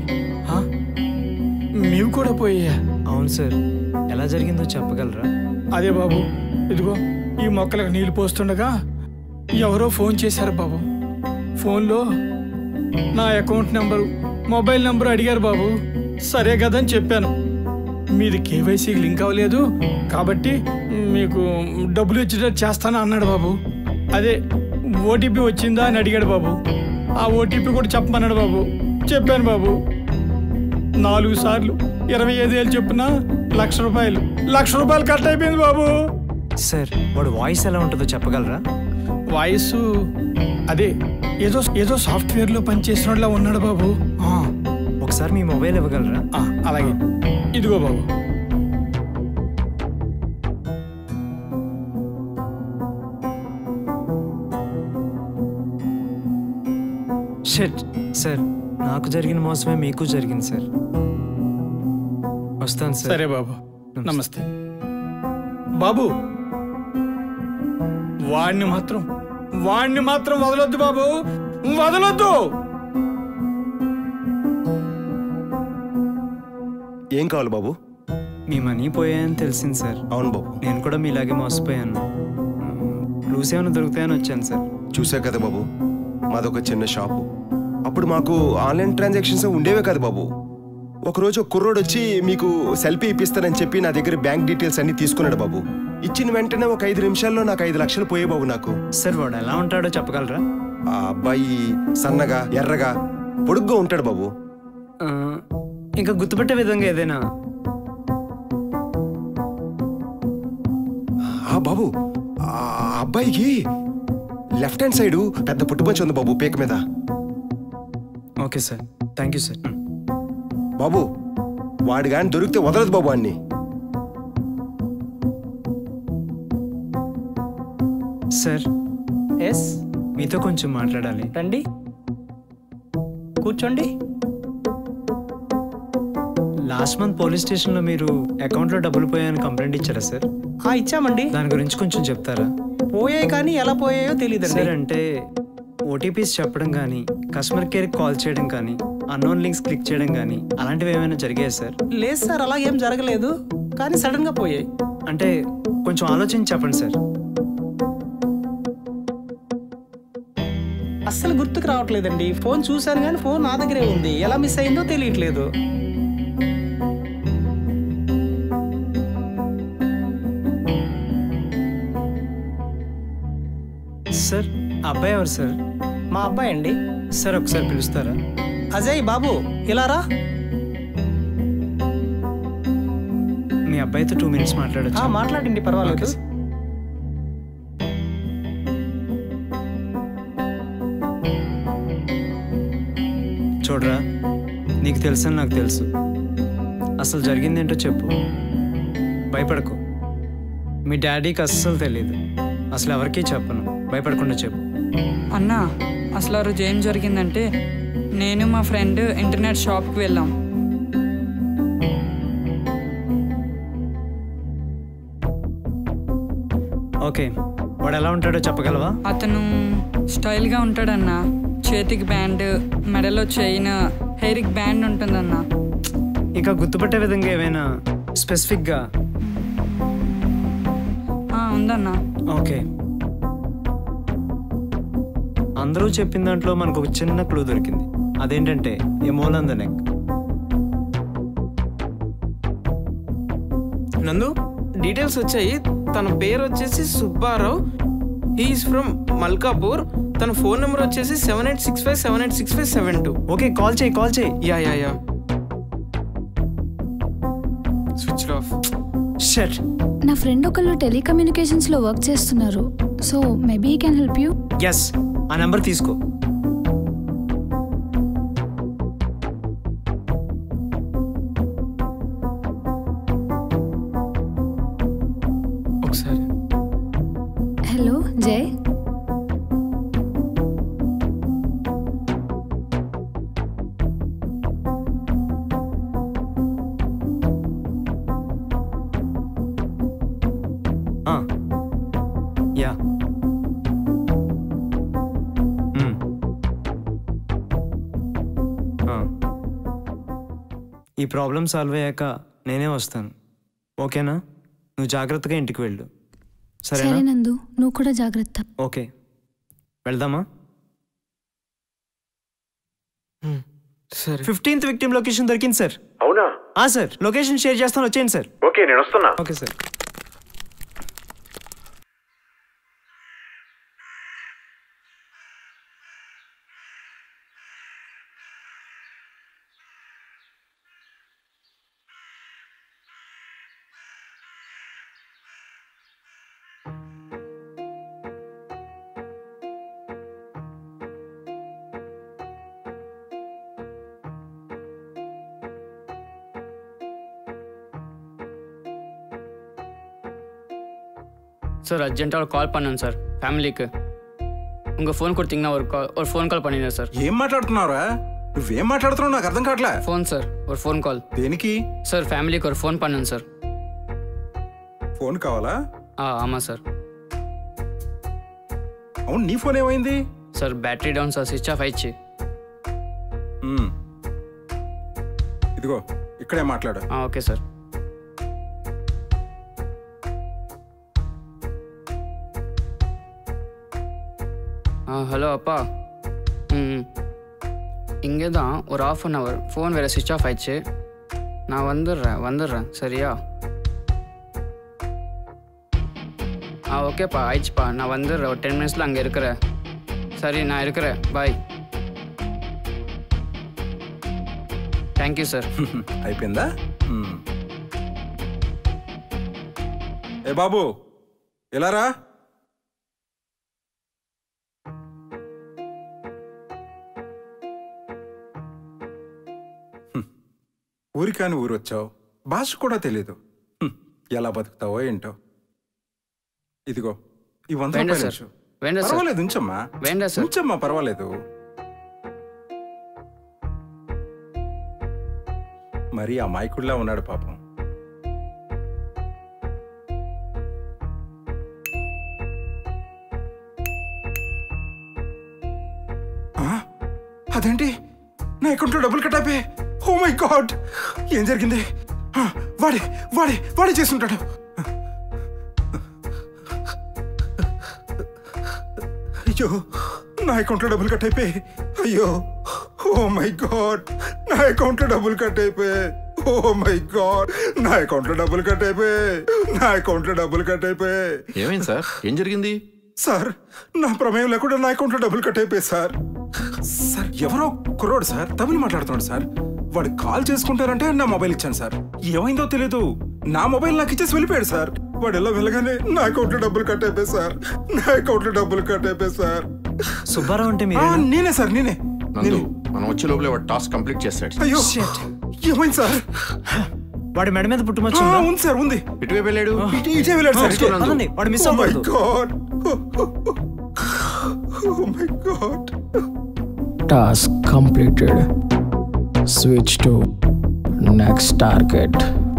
[SPEAKER 5] మీవి కూడా పోయా
[SPEAKER 14] అవును సార్ ఎలా జరిగిందో చెప్పగలరా
[SPEAKER 5] అదే బాబు ఇదిగో ఈ మొక్కలకు నీళ్లు పోస్తుండగా ఎవరో ఫోన్ చేశారు బాబు ఫోన్లో నా అకౌంట్ నెంబరు మొబైల్ నెంబర్ అడిగారు బాబు సరే కదని చెప్పాను మీది కేవైసీకి లింక్ అవ్వలేదు కాబట్టి మీకు డబ్బులు ఇచ్చేటట్టు చేస్తాను అన్నాడు బాబు అదే ఓటీపీ వచ్చిందా అని అడిగాడు బాబు ఆ ఓటీపీ కూడా చెప్పమన్నాడు బాబు చెప్పాను బాబు నాలుగు సార్లు ఇరవై ఐదు వేలు చొప్పున లక్ష రూపాయలు లక్ష రూపాయలు కట్ అయిపోయింది బాబు
[SPEAKER 14] సార్ వాడు వాయిస్ ఎలా ఉంటుందో చెప్పగలరా
[SPEAKER 5] వాయిస్ అదే ఏదో ఏదో సాఫ్ట్వేర్లో పనిచేసిన ఉన్నాడు బాబు ఆ,
[SPEAKER 14] ఒకసారి మీ మొబైల్ ఇవ్వగలరా
[SPEAKER 5] ఆ, అలాగే ఇదిగో బాబు
[SPEAKER 14] షెట్ సార్ నాకు జరిగిన మోసమే మీకు జరిగింది సార్ వస్తాను సార్
[SPEAKER 5] సరే బాబు నమస్తే బాబు వాడిని మాత్రం వాడిని మాత్రం వదలొద్దు బాబు వదలొద్దు
[SPEAKER 12] ఏం కావాలి బాబు
[SPEAKER 14] మీ మనీ పోయాయని తెలిసింది సార్
[SPEAKER 12] అవును బాబు
[SPEAKER 14] నేను కూడా మీలాగే మోసపోయాను క్లూస్ ఏమైనా దొరుకుతాయని వచ్చాను సార్
[SPEAKER 12] చూసా కదా బాబు మాదొక చిన్న షాపు అప్పుడు మాకు ఆన్లైన్ ట్రాన్సాక్షన్స్ ఉండేవే కదా బాబు ఒకరోజు ఒక కుర్రోడు వచ్చి మీకు సెల్ఫీ ఇప్పిస్తానని చెప్పి నా దగ్గర బ్యాంక్ డీటెయిల్స్ అన్ని తీసుకున్నాడు బాబు ఇచ్చిన వెంటనే ఒక ఐదు నిమిషాల్లో నాకు ఐదు లక్షలు పోయే బాబు నాకు
[SPEAKER 14] సార్ వాడు ఎలా ఉంటాడో చెప్పగలరా
[SPEAKER 12] ఆ అబ్బాయి సన్నగా ఎర్రగా పొడుగ్గా ఉంటాడు బాబు
[SPEAKER 14] ఆ, ఇంకా గుర్తుపట్టే విధంగా ఏదైనా
[SPEAKER 12] ఆ బాబు ఆ అబ్బాయికి లెఫ్ట్ హ్యాండ్ సైడ్ పెద్ద పుట్టుపంచి ఉంది బాబు పేక మీద
[SPEAKER 14] okay sir thank you sir
[SPEAKER 12] బాబు వాడు కానీ దొరికితే వదలదు బాబు అన్ని
[SPEAKER 14] సార్ ఎస్ మీతో కొంచెం మాట్లాడాలి
[SPEAKER 19] రండి కూర్చోండి
[SPEAKER 14] లాస్ట్ మంత్ పోలీస్ స్టేషన్లో మీరు అకౌంట్లో డబ్బులు పోయాయని కంప్లైంట్ ఇచ్చారా సార్
[SPEAKER 19] ఆ, ఇచ్చామండి
[SPEAKER 14] దాని గురించి కొంచెం చెప్తారా
[SPEAKER 19] పోయాయి కానీ ఎలా పోయాయో తెలియదండి
[SPEAKER 14] సార్ అంటే ఓటీపీస్ చెప్పడం కానీ కస్టమర్ కేర్కి కాల్ చేయడం కానీ అన్నోన్ లింక్స్ క్లిక్ చేయడం కానీ అలాంటివి ఏమైనా జరిగాయా సార్
[SPEAKER 19] లేదు సార్ అలా ఏం జరగలేదు కానీ సడన్ గా పోయాయి
[SPEAKER 14] అంటే కొంచెం ఆలోచించి చెప్పండి సార్
[SPEAKER 19] అస్సలు గుర్తుకు రావట్లేదండి ఫోన్ చూశాను కానీ ఫోన్ నా దగ్గరే ఉంది ఎలా మిస్ అయిందో తెలియట్లేదు
[SPEAKER 14] సార్ అబ్బాయి ఎవరు సార్
[SPEAKER 19] మా అబ్బాయి అండి
[SPEAKER 14] సార్ ఒకసారి పిలుస్తారా
[SPEAKER 19] అజయ్ బాబు ఇలా రా
[SPEAKER 14] మీ అబ్బాయితో టూ మినిట్స్
[SPEAKER 19] ఆ,
[SPEAKER 14] మాట్లాడచ్చు
[SPEAKER 19] మాట్లాడండి పర్వాలేదు
[SPEAKER 14] చూడరా నీకు తెలుసని నాకు తెలుసు అసలు జరిగిందేంటో చెప్పు భయపడకు మీ డాడీకి అస్సలు తెలియదు అసలు ఎవరికీ చెప్పను భయపడకుండా చెప్పు
[SPEAKER 17] అన్నా అసలు ఆ రోజు ఏం జరిగిందంటే నేను మా ఫ్రెండ్ ఇంటర్నెట్ షాప్కి వెళ్ళాం
[SPEAKER 14] ఓకే వాడు ఎలా ఉంటాడో చెప్పగలవా
[SPEAKER 17] అతను స్టైల్గా ఉంటాడన్నా చేతికి బ్యాండ్ మెడలో చైన్ హెయిర్కి బ్యాండ్ ఉంటుందన్నా
[SPEAKER 14] ఇంకా గుర్తుపట్టే విధంగా ఏమైనా స్పెసిఫిక్గా
[SPEAKER 17] ఆ, ఉందన్నా
[SPEAKER 14] ఓకే అందరూ చెప్పిన దాంట్లో మనకు ఒక చిన్న క్లూ దొరికింది అదేంటంటే a mole the neck
[SPEAKER 11] Nandu details వచ్చాయి తన పేరు వచ్చేసి సుబ్బారావు హీఈస్ ఫ్రమ్ మల్కాపూర్ తన ఫోన్ నెంబర్ వచ్చేసి seven eight six five seven eight six five seven two
[SPEAKER 14] okay call చేయి కాల్ చేయి
[SPEAKER 11] yeah yeah yeah switch off
[SPEAKER 14] shut
[SPEAKER 21] నా ఫ్రెండ్ ఒకళ్ళు టెలికమ్యూనికేషన్స్లో వర్క్ చేస్తున్నారు so maybe he can help you
[SPEAKER 14] yes ఆ number తీసుకో
[SPEAKER 11] ఒకసారి
[SPEAKER 21] హలో జయ్
[SPEAKER 14] యా మ్మ్. ఆ. ఈ ప్రాబ్లం సాల్వ్ అయ్యాక నేనే వస్తాను ఓకేనా నువ్వు జాగ్రత్తగా ఇంటికి వెళ్ళు
[SPEAKER 21] సరే
[SPEAKER 14] సరేనా
[SPEAKER 21] నందు నువ్వు కూడా జాగ్రత్త
[SPEAKER 14] ఓకే వెళ్దామా
[SPEAKER 11] సరే
[SPEAKER 14] ఫిఫ్టీన్త్ విక్టిమ్ లొకేషన్ దొరికింది సార్
[SPEAKER 1] అవునా
[SPEAKER 14] ఆ సార్ లొకేషన్ షేర్ చేస్తాను వచ్చేయండి సార్
[SPEAKER 1] ఓకే నేను వస్తున్నా
[SPEAKER 14] ఓకే సార్
[SPEAKER 13] சார் அர்ஜென்ட்டாக கால் பண்ணேன் சார் ஃபேமிலிக்கு உங்கள் ஃபோன் கொடுத்தீங்கன்னா ஒரு கால் ஒரு ஃபோன் கால் பண்ணிடுறேன் సార్
[SPEAKER 15] ఏం మాట్లాడుతున్నావురా నువ్వేం మాట్లాడుతున్నావు నాకు అర్థం కావట్లే
[SPEAKER 13] ఫోన్ సార్ ஒரு ఫోన్ కాల్
[SPEAKER 15] దేనికి
[SPEAKER 13] సార్ ఫ్యామిలీకి ஒரு ఫోన్ பண்ணேன் సార్
[SPEAKER 15] ఫోన్ కావాలా
[SPEAKER 13] ஆமாம் సార్
[SPEAKER 15] అవును నీ ఫోన్ ఏమైంది
[SPEAKER 13] sir battery down sir switch off అయ్యి
[SPEAKER 15] మ్మ్. ఇదిగో ఇక్కడే మాట్లాడు
[SPEAKER 13] ఓకే సార్ ஆ ஹலோ அப்பா ம் இங்கே தான் ஒரு ஆஃப் அன் ஹவர் ஃபோன் வேறு சுவிட்ச் ஆஃப் ஆயிடுச்சு நான் வந்துடுறேன் வந்துடுறேன் சரியா ஆ ஓகேப்பா ஆயிடுச்சுப்பா நான் வந்துடுறேன் ஒரு டென் மினிட்ஸில் அங்கே இருக்கிறேன் சரி நான் இருக்கிறேன் பாய் థ్యాంక్ యూ సార్
[SPEAKER 15] అయిపోయిందా మ్మ్. ఏ బాబు ఎలా రా హ్మ్. ఊరికాని ఊరు వచ్చావు భాష కూడా తెలీదు హ్మ్. ఎలా బతుకుతావో ఏంటో ఇదిగో ఈ వంద
[SPEAKER 13] వేండా
[SPEAKER 15] రూపాయలు
[SPEAKER 13] సార్.
[SPEAKER 15] ఉంచు.
[SPEAKER 13] వేండా సార్.
[SPEAKER 15] పర్వాలేదు ఉంచమ్మా
[SPEAKER 13] వేండా సార్.
[SPEAKER 15] ఉంచమ్మా పర్వాలేదు మరి ఆ మైకుడిలా ఉన్నాడు పాపం ఆ? అదేంటి నా అకౌంట్లో డబ్బులు కట్టాపే ఓ మై గాడ్ ఏం జరిగింది ఆ, వాడే వాడే వాడే చేస్తుంటాడు అయ్యో నా అకౌంట్లో డబ్బులు కట్ అయిపోయి అయ్యో ఓ మై గాడ్ నా అకౌంట్లో డబ్బులు కట్ అయిపోయి ఓ మై గాడ్ నా అకౌంట్లో డబ్బులు కట్ అయిపోయి నా అకౌంట్లో డబ్బులు కట్ అయిపోయి
[SPEAKER 1] ఏమైంది సార్ ఏం జరిగింది
[SPEAKER 15] సార్ నా ప్రమేయం లేకుండా నా అకౌంట్లో డబ్బులు కట్ అయిపోయి సార్ సార్ ఎవరో కుర్రోడు సార్ తమిళ్ మాట్లాడుతున్నాడు సార్ వాడు కాల్ చేసుకుంటారంటే నా మొబైల్ ఇచ్చాను సార్ ఏమైందో తెలీదు నా మొబైల్ నాకు ఇచ్చేసి వెళ్ళిపోయాడు సార్ వాడు ఎలా వెళ్ళగానే నా అకౌంట్లో డబ్బులు కట్ అయిపోయి సార్ నా అకౌంట్లో డబ్బులు కట్ అయిపోయి సార్
[SPEAKER 14] సుబ్బారావు అంటే
[SPEAKER 15] ఆ, నేనే సార్ నేనే
[SPEAKER 1] నందు మనం వచ్చే లోపలే వాడు టాస్క్ కంప్లీట్ చేస్తాడు
[SPEAKER 15] అయ్యో ఏమైంది సార్
[SPEAKER 14] వాడి మెడ మీద
[SPEAKER 15] ఆ,
[SPEAKER 14] పుట్టుమచ్చు
[SPEAKER 15] ఉంది సార్ ఉంది
[SPEAKER 1] ఇటువైపు వెళ్ళాడు
[SPEAKER 15] ఇటే- ఇటే వెళ్ళాడు సార్ ఇటే.
[SPEAKER 14] పదండి, వాడు మిస్
[SPEAKER 15] Oh my
[SPEAKER 14] అవ్వకూడదు.
[SPEAKER 15] God. Oh my God.
[SPEAKER 4] Task completed. Switch to next target.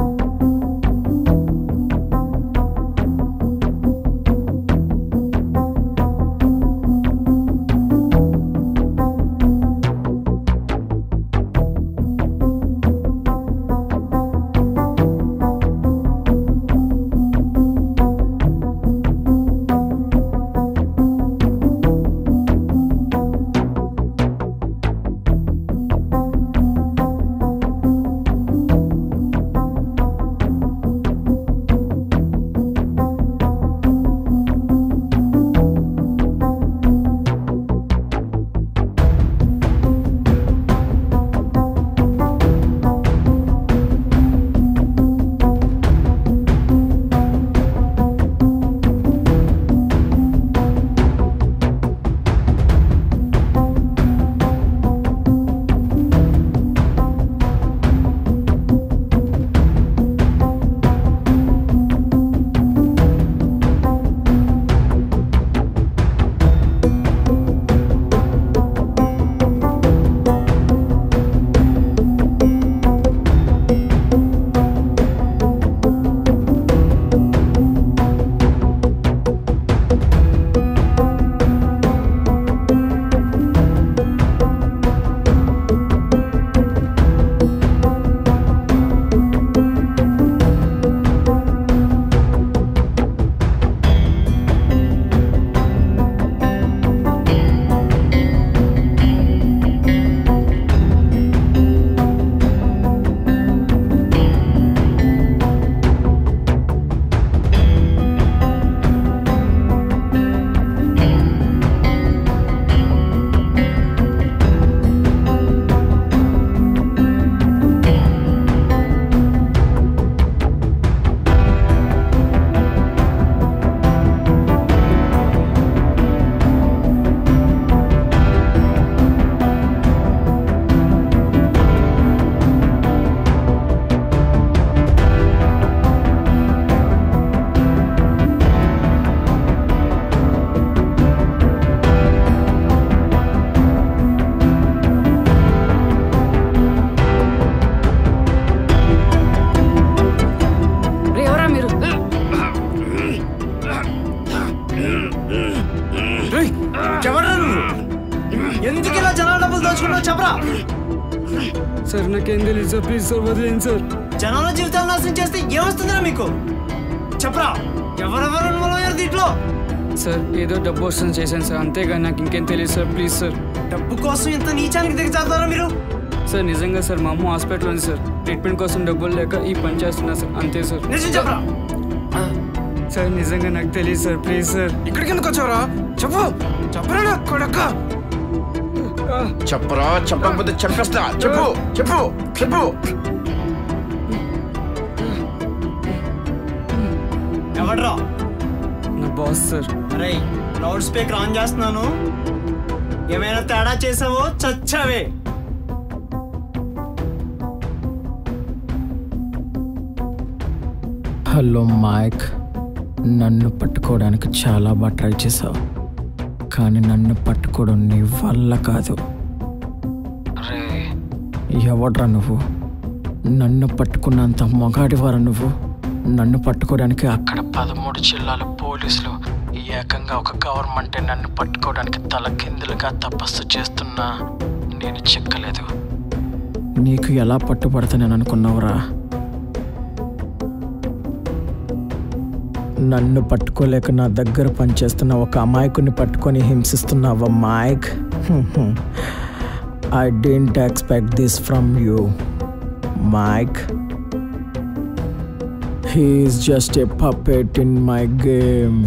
[SPEAKER 13] రే ఎవరా మీరు
[SPEAKER 14] ఎవరా నువ్వు ఎందుకు ఇలా జనాల డబ్బులు దోచుకున్నావు చెప్పరా
[SPEAKER 2] సార్ నాకేం తెలియదు సార్ ప్లీజ్ సార్ వదిలేండి సార్
[SPEAKER 14] జనాల జీవితాలు నాశనం చేస్తే ఏమొస్తుందిరా మీకు చెప్పరా ఎవరెవరు ఇన్వాల్వ్ అయ్యారు దీంట్లో
[SPEAKER 13] సార్ ఏదో డబ్బు వస్తుంది చేశాను సార్ అంతేగాని నాకు ఇంకేం తెలియదు సార్ ప్లీజ్ సార్
[SPEAKER 14] డబ్బు కోసం ఇంత నీచానికి దిగజారుతారా మీరు
[SPEAKER 13] సార్ నిజంగా సార్ మా అమ్మ హాస్పిటల్ ఉంది సార్ ట్రీట్మెంట్ కోసం డబ్బులు లేక ఈ పని చేస్తున్నా సార్ అంతే సార్
[SPEAKER 14] నిజం చెప్పరా
[SPEAKER 6] సార్ నిజంగా నాకు తెలియదు సార్ ప్లీజ్ సార్
[SPEAKER 11] ఇక్కడికి ఎందుకు వచ్చావురా చెప్పు చెప్పరా కొడక్క
[SPEAKER 1] చెప్పరా చెప్పకపోతే చెప్పేస్తా చెప్పు చెప్పు చెప్పు
[SPEAKER 14] ఎవడ్రా
[SPEAKER 6] నా బాస్ సార్
[SPEAKER 14] అరే లౌడ్ స్పీకర్ ఆన్ చేస్తున్నాను ఏమైనా తేడా చేసావో చచ్చావే
[SPEAKER 4] హలో మైక్ నన్ను పట్టుకోవడానికి చాలా బాగా ట్రై చేసావు కానీ నన్ను పట్టుకోవడం నీ వల్ల కాదు రే ఎవడ్రా నువ్వు నన్ను పట్టుకున్నంత మొగాడివారా నువ్వు నన్ను పట్టుకోవడానికి అక్కడ పదమూడు జిల్లాల పోలీసులు ఏకంగా ఒక గవర్నమెంట్ నన్ను పట్టుకోవడానికి తల కిందులుగా తపస్సు చేస్తున్నా నేను చెక్కలేదు నీకు ఎలా పట్టుబడతానని అనుకున్నావురా నన్ను పట్టుకోలేక నా దగ్గర పనిచేస్తున్న ఒక అమాయకుని పట్టుకొని హింసిస్తున్నావా Mike I didn't expect this from you Mike he's just a puppet in my game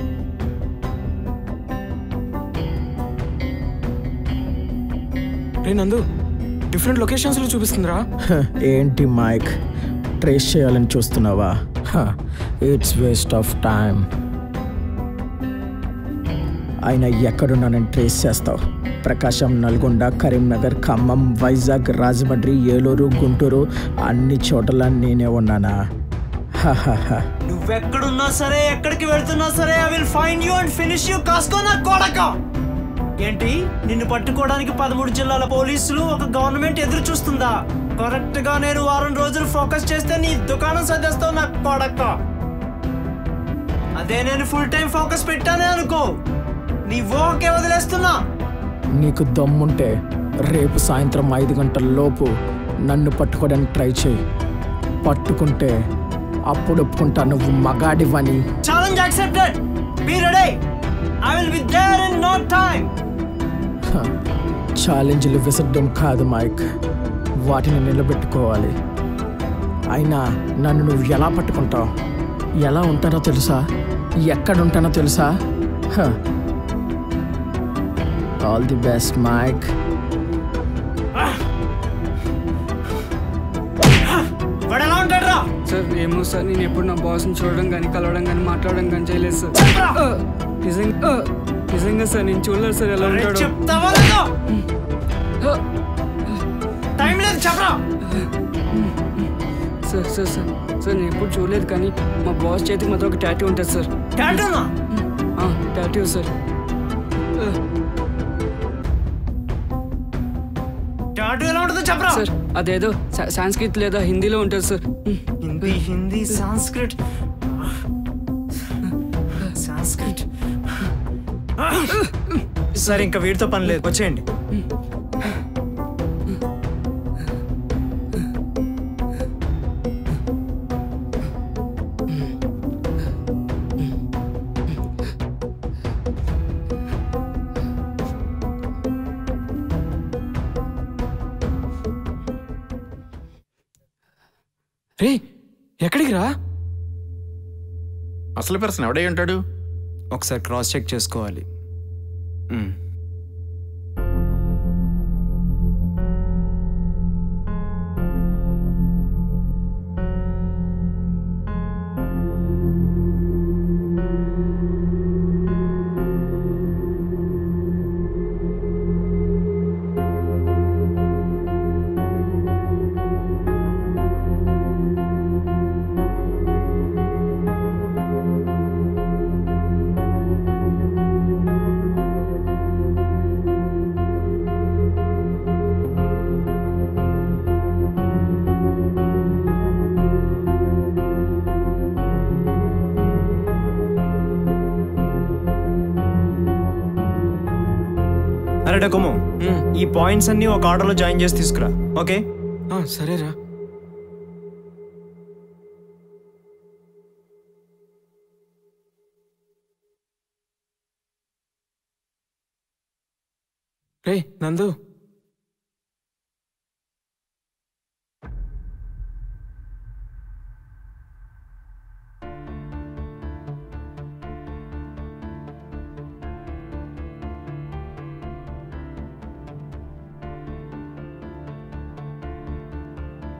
[SPEAKER 11] రే నందు డిఫరెంట్ లొకేషన్స్లో చూపిస్తుందిరా
[SPEAKER 4] ఏంటి మైక్ ట్రేస్ చేయాలని చూస్తున్నావా ఇట్స్ వేస్ట్ ఆఫ్ టైం ఆయన ఎక్కడున్నానని ట్రేస్ చేస్తావు ప్రకాశం నల్గొండ కరీంనగర్ ఖమ్మం వైజాగ్ రాజమండ్రి ఏలూరు గుంటూరు అన్ని చోట్ల నేనే ఉన్నానా హహహ.
[SPEAKER 14] నువ్వెక్కడున్నా సరే ఎక్కడికి వెళ్తున్నా సరే I will find you and finish you కాసుకో నా కొడక ఏంటి నిన్ను పట్టుకోవడానికి పదమూడు జిల్లాల పోలీసులు ఒక గవర్నమెంట్ ఎదురు చూస్తుందా కరెక్ట్ గా నేను వారం రోజులు ఫోకస్ చేస్తే నీ దుకాణం సర్దేస్తావు నా కొడక అదే నేను ఫుల్ టైం ఫోకస్ పెట్టానే అనుకో నీ ఓకే వదిలేస్తున్నా
[SPEAKER 4] నీకు దమ్ముంటే రేపు సాయంత్రం ఐదు గంటల లోపు నన్ను పట్టుకోవడానికి ట్రై చేయి పట్టుకుంటే అప్పుడు ఒప్పుకుంటా నువ్వు మగాడివని
[SPEAKER 14] challenge accepted be ready I will be there in no time
[SPEAKER 4] హ, ఛాలెంజ్లు విసరడం కాదు మైక్ వాటిని నిలబెట్టుకోవాలి అయినా నన్ను నువ్వు ఎలా పట్టుకుంటావు ఎలా ఉంటానో తెలుసా ఎక్కడ ఉంటానో తెలుసా ఆల్ ది బెస్ట్ మైక్
[SPEAKER 14] వాడు ఎలా ఉంటాడు రా
[SPEAKER 6] సార్ ఏమో సార్ నేను ఎప్పుడు నా బాస్ని చూడడం కానీ కలవడం కానీ మాట్లాడడం కానీ చేయలేదు సార్ ఆ, నిజంగా ఆ, నిజంగా సార్ నేను చూడలేదు సార్ ఎలా
[SPEAKER 14] అరే,
[SPEAKER 6] ఉంటాడో
[SPEAKER 14] చెప్తావా లేదో టైం లేదు చెప్పరా
[SPEAKER 6] సార్ సార్ సార్ సార్ నేను ఎప్పుడు చూడలేదు కానీ మా బాస్ చేతికి మాత్రం ఒక టాటూ ఉంటుంది సార్
[SPEAKER 14] టాటూనా
[SPEAKER 6] టాటూ సార్
[SPEAKER 14] టాటూ ఎలా ఉంటుందో చెప్పరా
[SPEAKER 6] సార్ అదేదో సా- సాంస్క్రిట్ లేదా హిందీలో ఉంటుంది సార్
[SPEAKER 14] హిందీ హిందీ సాంస్క్రిట్ సాంస్క్రిట్ సరే ఇంకా వీటితో పని లేదు వచ్చేయండి
[SPEAKER 11] రే ఎక్కడికి రా
[SPEAKER 1] అసలు పర్సన్ ఎవడై ఉంటాడు
[SPEAKER 14] ఒకసారి క్రాస్ చెక్ చేసుకోవాలి అరే డకోమో ఈ పాయింట్స్ అన్ని ఒక ఆర్డర్లో జాయిన్ చేసి తీసుకురా ఓకే
[SPEAKER 11] సరేరా రే నందు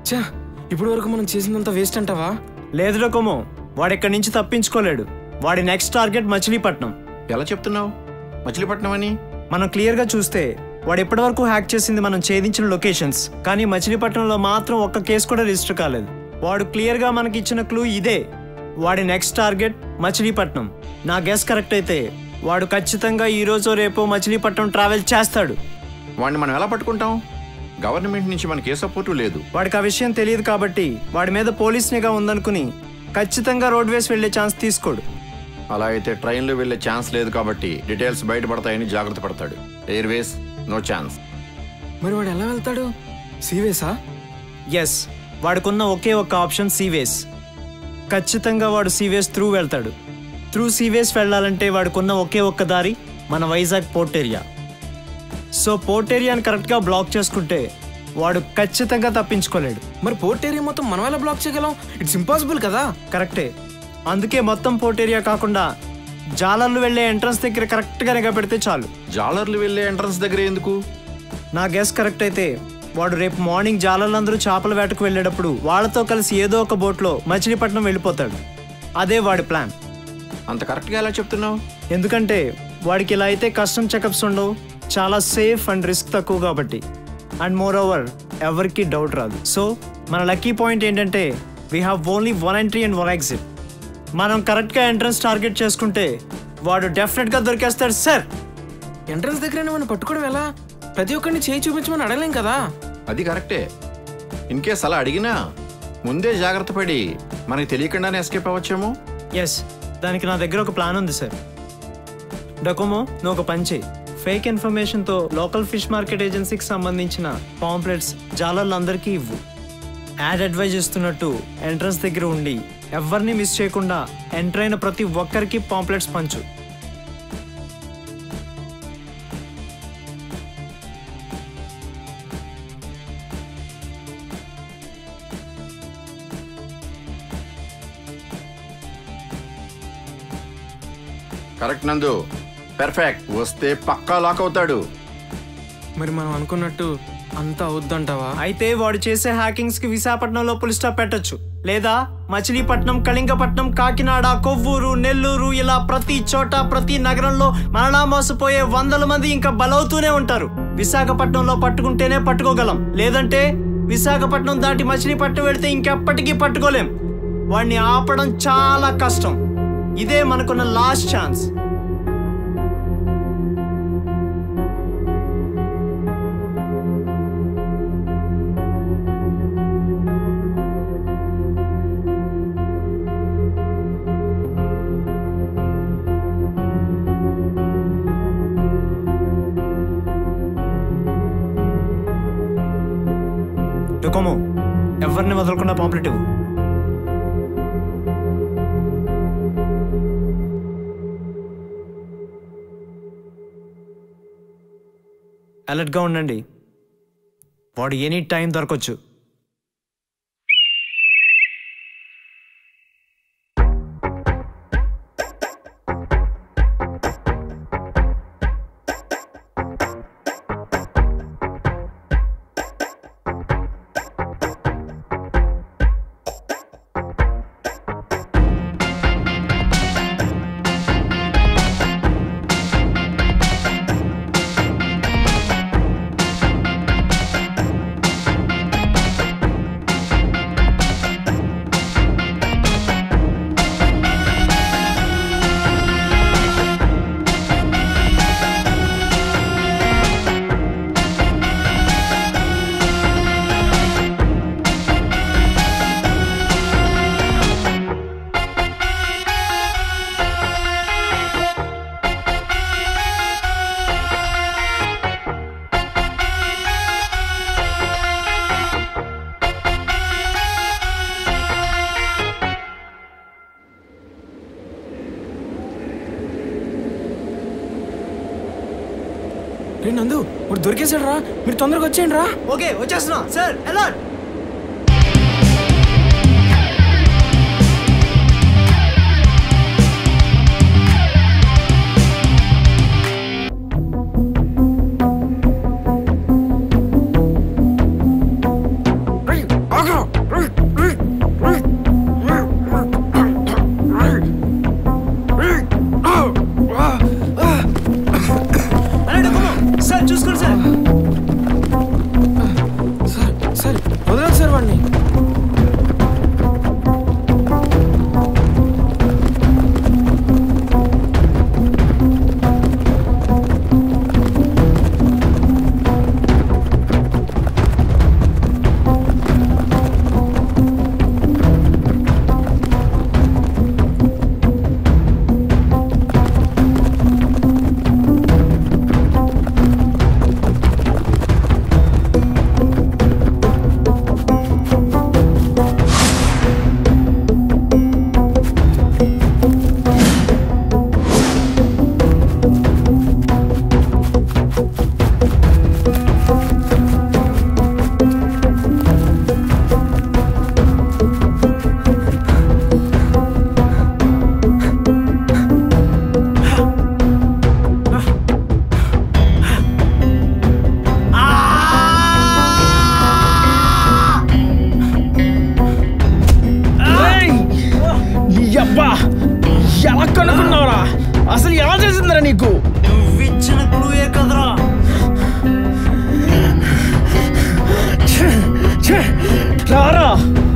[SPEAKER 11] చా ఇప్పుడు వరకు మనం చేసిందంతా వేస్ట్ అంటావా
[SPEAKER 14] లేదు రకమో వాడు ఇక్కడి నుంచి తప్పించుకోలేడు వాడి నెక్స్ట్ టార్గెట్ మచిలీపట్నం
[SPEAKER 1] ఎలా చెప్తున్నావు మచిలీపట్నం అని
[SPEAKER 14] మనం క్లియర్గా చూస్తే వాడు ఇప్పటివరకు హ్యాక్ చేసింది మనం ఛేదించిన లొకేషన్స్ కానీ మచిలీపట్నంలో మాత్రం ఒక్క కేసు కూడా రిజిస్టర్ కాలేదు వాడు క్లియర్గా మనకి ఇచ్చిన క్లూ ఇదే వాడి నెక్స్ట్ టార్గెట్ మచిలీపట్నం నా గెస్ కరెక్ట్ అయితే వాడు ఖచ్చితంగా ఈ రోజు రేపు మచిలీపట్నం ట్రావెల్ చేస్తాడు
[SPEAKER 1] వాడిని మనం ఎలా పట్టుకుంటాం గవర్నమెంట్ నుంచి మనకి ఏ సపోర్టు లేదు
[SPEAKER 14] వాడికి ఆ విషయం తెలియదు కాబట్టి వాడి మీద పోలీస్ నిఘా ఉందనుకుని ఖచ్చితంగా రోడ్ వేస్ వెళ్లే ఛాన్స్ తీసుకోడు
[SPEAKER 1] అలా అయితే ట్రైన్లో వెళ్ళే ఛాన్స్ లేదు కాబట్టి డీటెయిల్స్ బయటపడతాయని జాగ్రత్త పడతాడు ఎయిర్వేస్ నో ఛాన్స్
[SPEAKER 11] మరి వాడు ఎలా వెళ్తాడు సీవేసా
[SPEAKER 14] ఎస్ వాడుకున్న ఒకే ఒక్క ఆప్షన్ సీవేస్ ఖచ్చితంగా వాడు సీవేస్ త్రూ వెళ్తాడు త్రూ సీవేస్ వెళ్ళాలంటే వాడుకున్న ఒకే ఒక్క దారి మన Vizag port area so port ఏరియాని కరెక్ట్గా బ్లాక్ చేసుకుంటే వాడు ఖచ్చితంగా తప్పించుకోలేడు
[SPEAKER 11] మరి పోర్ట్ ఏరియా మొత్తం మనం ఎలా బ్లాక్ చేయగలం ఇట్స్ ఇంపాసిబుల్ కదా
[SPEAKER 14] కరెక్టే అందుకే మొత్తం పోర్ట్ ఏరియా కాకుండా జాలర్లు వెళ్ళే ఎంట్రన్స్ దగ్గర కరెక్ట్గా నిఘా పెడితే చాలు
[SPEAKER 1] జాలర్లు వెళ్ళే ఎంట్రన్స్ దగ్గర ఎందుకు
[SPEAKER 14] నా గెస్ కరెక్ట్ అయితే వాడు రేపు మార్నింగ్ జాలర్లందరూ చేపల వేటకు వెళ్ళేటప్పుడు వాళ్ళతో కలిసి ఏదో ఒక బోట్లో మచిలీపట్నం వెళ్ళిపోతాడు అదే వాడి ప్లాన్
[SPEAKER 1] అంత కరెక్ట్గా ఎలా చెప్తున్నావు
[SPEAKER 14] ఎందుకంటే వాడికి ఇలా అయితే కస్టమ్ చెకప్స్ ఉండవు చాలా సేఫ్ అండ్ రిస్క్ తక్కువ కాబట్టి అండ్ మోర్ ఓవర్ ఎవరికి డౌట్ రాదు సో మన లక్కీ పాయింట్ ఏంటంటే we have only one entry and one exit మనం కరెక్ట్గా ఎంట్రన్స్ టార్గెట్ చేసుకుంటే వాడు డెఫినెట్గా దొరికేస్తాడు సార్
[SPEAKER 11] ఎంట్రన్స్ దగ్గర మనం పట్టుకోవడం ఎలా ప్రతి ఒక్కరిని చేయి చూపించమని అడగలేం కదా
[SPEAKER 1] అది కరెక్టే ఇన్ కేస్ అలా అడిగినా ముందే జాగ్రత్త పడి మనకి తెలియకుండానే ఎస్కేప్ అవ్వచ్చేమో
[SPEAKER 14] ఎస్ దానికి నా దగ్గర ఒక ప్లాన్ ఉంది సార్ డొకోమో నువ్వు ఒక పని చేయి ఫేక్ ఇన్ఫర్మేషన్తో లోకల్ ఫిష్ మార్కెట్ ఏజెన్సీకి సంబంధించిన పాంప్లెట్స్ జాలర్లందరికీ ఇవ్వు యాడ్ అడ్వైజ్ ఇస్తున్నట్టు ఎంట్రన్స్ దగ్గర ఉండి ఎవరిని మిస్ చేయకుండా ఎంటర్ అయిన ప్రతి ఒక్కరికి పాంప్లెట్స్ పంచు
[SPEAKER 1] కరెక్ట్ నందు పెర్ఫెక్ట్ వస్తే పక్కా లాక్ అవుతాడు
[SPEAKER 11] మరి మనం అనుకున్నట్టు అంతా అవుద్దంటావా
[SPEAKER 14] అయితే వాడు చేసే హ్యాకింగ్స్ కి విశాఖపట్నంలో పులి స్టాప్ పెట్టొచ్చు లేదా మచిలీపట్నం కళింగపట్నం కాకినాడ కొవ్వూరు నెల్లూరు ఇలా ప్రతి చోట ప్రతి నగరంలో మరణా మోసపోయే వందల మంది ఇంకా బలవుతూనే ఉంటారు విశాఖపట్నంలో పట్టుకుంటేనే పట్టుకోగలం లేదంటే విశాఖపట్నం దాటి మచిలీపట్నం వెళితే ఇంకెప్పటికీ పట్టుకోలేం వాడిని ఆపడం చాలా కష్టం ఇదే మనకున్న లాస్ట్ ఛాన్స్ డొకోమో ఎవరిని వదలకుండా పాంప్లెట్ ఇవ్వు అలర్ట్గా ఉండండి వాడు ఎనీ టైం దొరకొచ్చు
[SPEAKER 11] రే నందు ఇప్పుడు దొరికేసాడు రా మీరు తొందరగా వచ్చేయండి రా
[SPEAKER 14] ఓకే వచ్చేస్తున్నా సార్ అలర్ట్
[SPEAKER 11] ఆగరా
[SPEAKER 4] రారా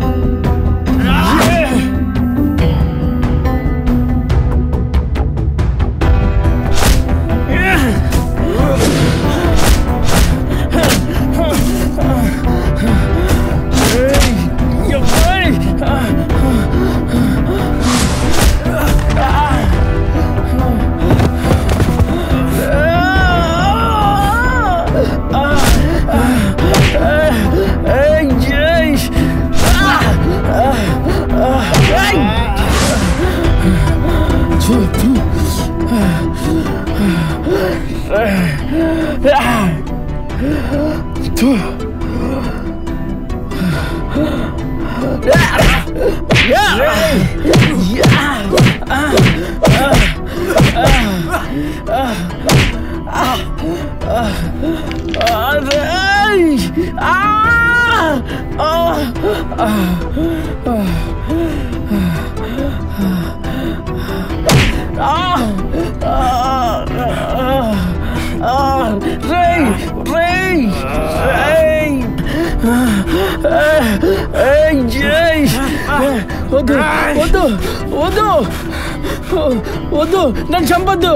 [SPEAKER 4] వద్దు వద్దు వద్దు వద్దు నన్ను చంపొద్దు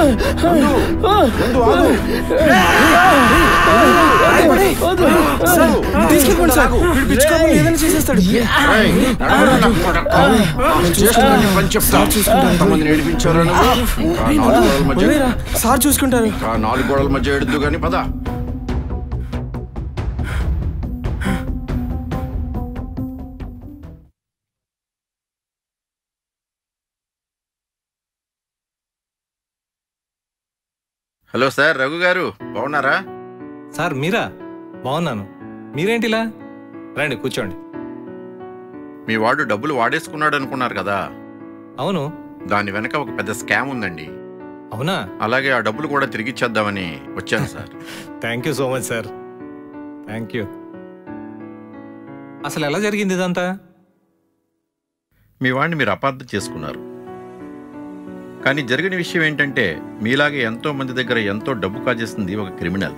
[SPEAKER 11] తీసుకెళ్ళిపోండి సార్ వీడు పిచ్చుకోమని ఏదైనా చేసేస్తాడు
[SPEAKER 1] చేస్తున్నది పని చెప్తా ఎంతమందిని ఏడిపించారో నువ్వు? ఇంకా నాలుగు గోడల మధ్య
[SPEAKER 11] వదిలేరా, సార్ చూసుకుంటారు
[SPEAKER 1] ఇంకా నాలుగు గోడల మధ్య ఎడుద్దు కానీ పద హలో సార్ రఘు గారు బాగున్నారా
[SPEAKER 10] సార్ మీరా బాగున్నాను మీరేంటిలా రండి కూర్చోండి
[SPEAKER 1] మీ వాడు డబ్బులు వాడేసుకున్నాడు అనుకున్నారు కదా
[SPEAKER 10] అవును
[SPEAKER 1] దాని వెనక ఒక పెద్ద స్కామ్ ఉందండి
[SPEAKER 10] అవునా
[SPEAKER 1] అలాగే ఆ డబ్బులు కూడా తిరిగిచ్చేద్దామని వచ్చాను sir
[SPEAKER 10] thank you so much sir thank you అసలు ఎలా జరిగింది ఇదంతా
[SPEAKER 1] మీ వాడిని మీరు అపార్థం చేసుకున్నారు కానీ జరిగిన విషయం ఏంటంటే మీలాగే ఎంతో మంది దగ్గర ఎంతో డబ్బు కాజేస్తుంది ఒక క్రిమినల్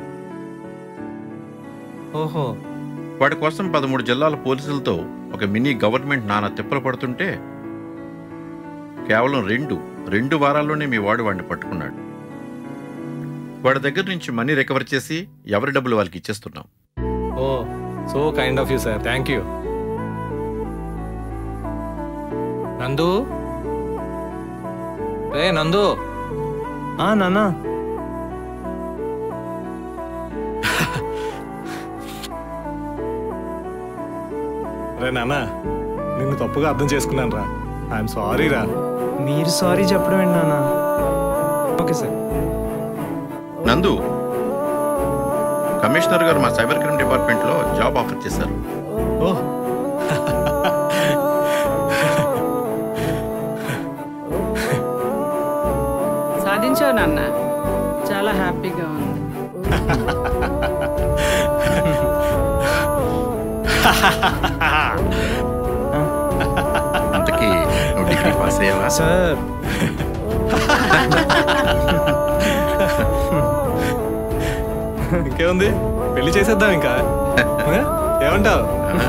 [SPEAKER 10] ఓహో
[SPEAKER 1] వాడి కోసం పదమూడు జిల్లాల పోలీసులతో ఒక మినీ గవర్నమెంట్ నానా తిప్పలు పడుతుంటే కేవలం రెండు రెండు వారాల్లోనే మీ వాడు వాడిని పట్టుకున్నాడు వాడి దగ్గర నుంచి మనీ రికవర్ చేసి ఎవరి డబ్బులు వాళ్ళకి ఇచ్చేస్తున్నాం
[SPEAKER 10] oh so kind of you sir thank you Nandu రే నందు
[SPEAKER 14] ఆ నాన్న
[SPEAKER 10] రే నాన్న నిన్ను తప్పుగా అర్థం చేసుకున్నాను రా ఐఎమ్ సారీ రా
[SPEAKER 14] మీరు సారీ చెప్పడం ఏంటి నాన్న ఓకే సార్
[SPEAKER 1] నందు కమిషనర్ గారు మా సైబర్ క్రైమ్ డిపార్ట్మెంట్లో జాబ్ ఆఫర్ చేశారు
[SPEAKER 10] ఓ
[SPEAKER 9] సాధించావు నాన్న చాలా హ్యాపీగా ఉంది
[SPEAKER 1] అంతకీ నువ్వు డిగ్రీ పాస్ అయ్యావా
[SPEAKER 14] సార్
[SPEAKER 10] ఇంకేముంది పెళ్లి చేసేద్దాం ఇంకా ఆ? ఏమంటావు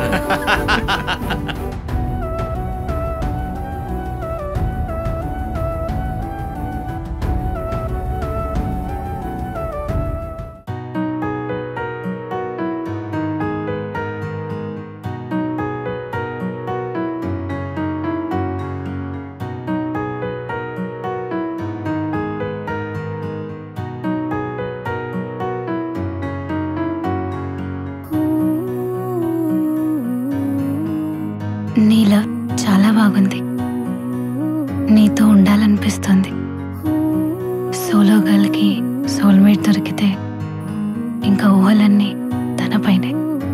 [SPEAKER 21] నీ లవ్ చాలా బాగుంది నీతో ఉండాలనిపిస్తుంది సోలో గర్ల్కి సోల్మేట్ దొరికితే ఇంకా ఊహలన్నీ తనపైనే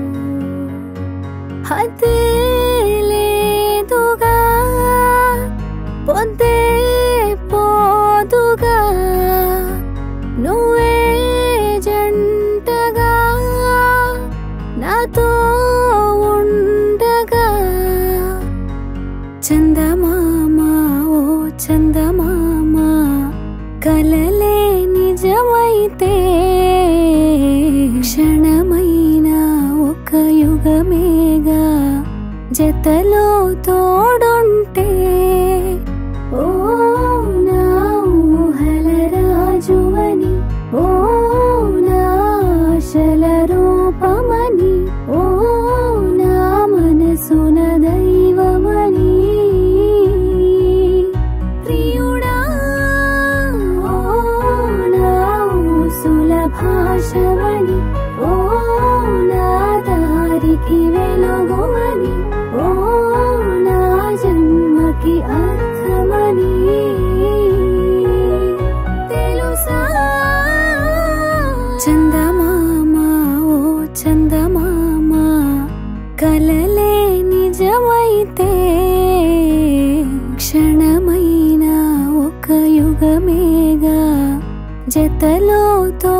[SPEAKER 8] అదే లేదుగా పొద్దే పోదుగా నువ్వే జంటగా నాతో ఉండగా చందమామ ఓ చందమామ కలలే నిజమైతే క్షణమైన ఒక యుగమేగా జతలో తోడుంటే ఓ నా ఊహల రాజువని ఓ నా ఆశల రూపమని ఓ నా మనసున దైవమని ప్రియుడా ఓ నా ఊసుల భాషవని ఓ నా దారికి వెలుగువని ఓ నా జన్మకి అర్థమని తెలుసా చందమామ ఓ చందమామ కలలే నిజమైతే క్షణమైన ఒక యుగమేగా జతలో తో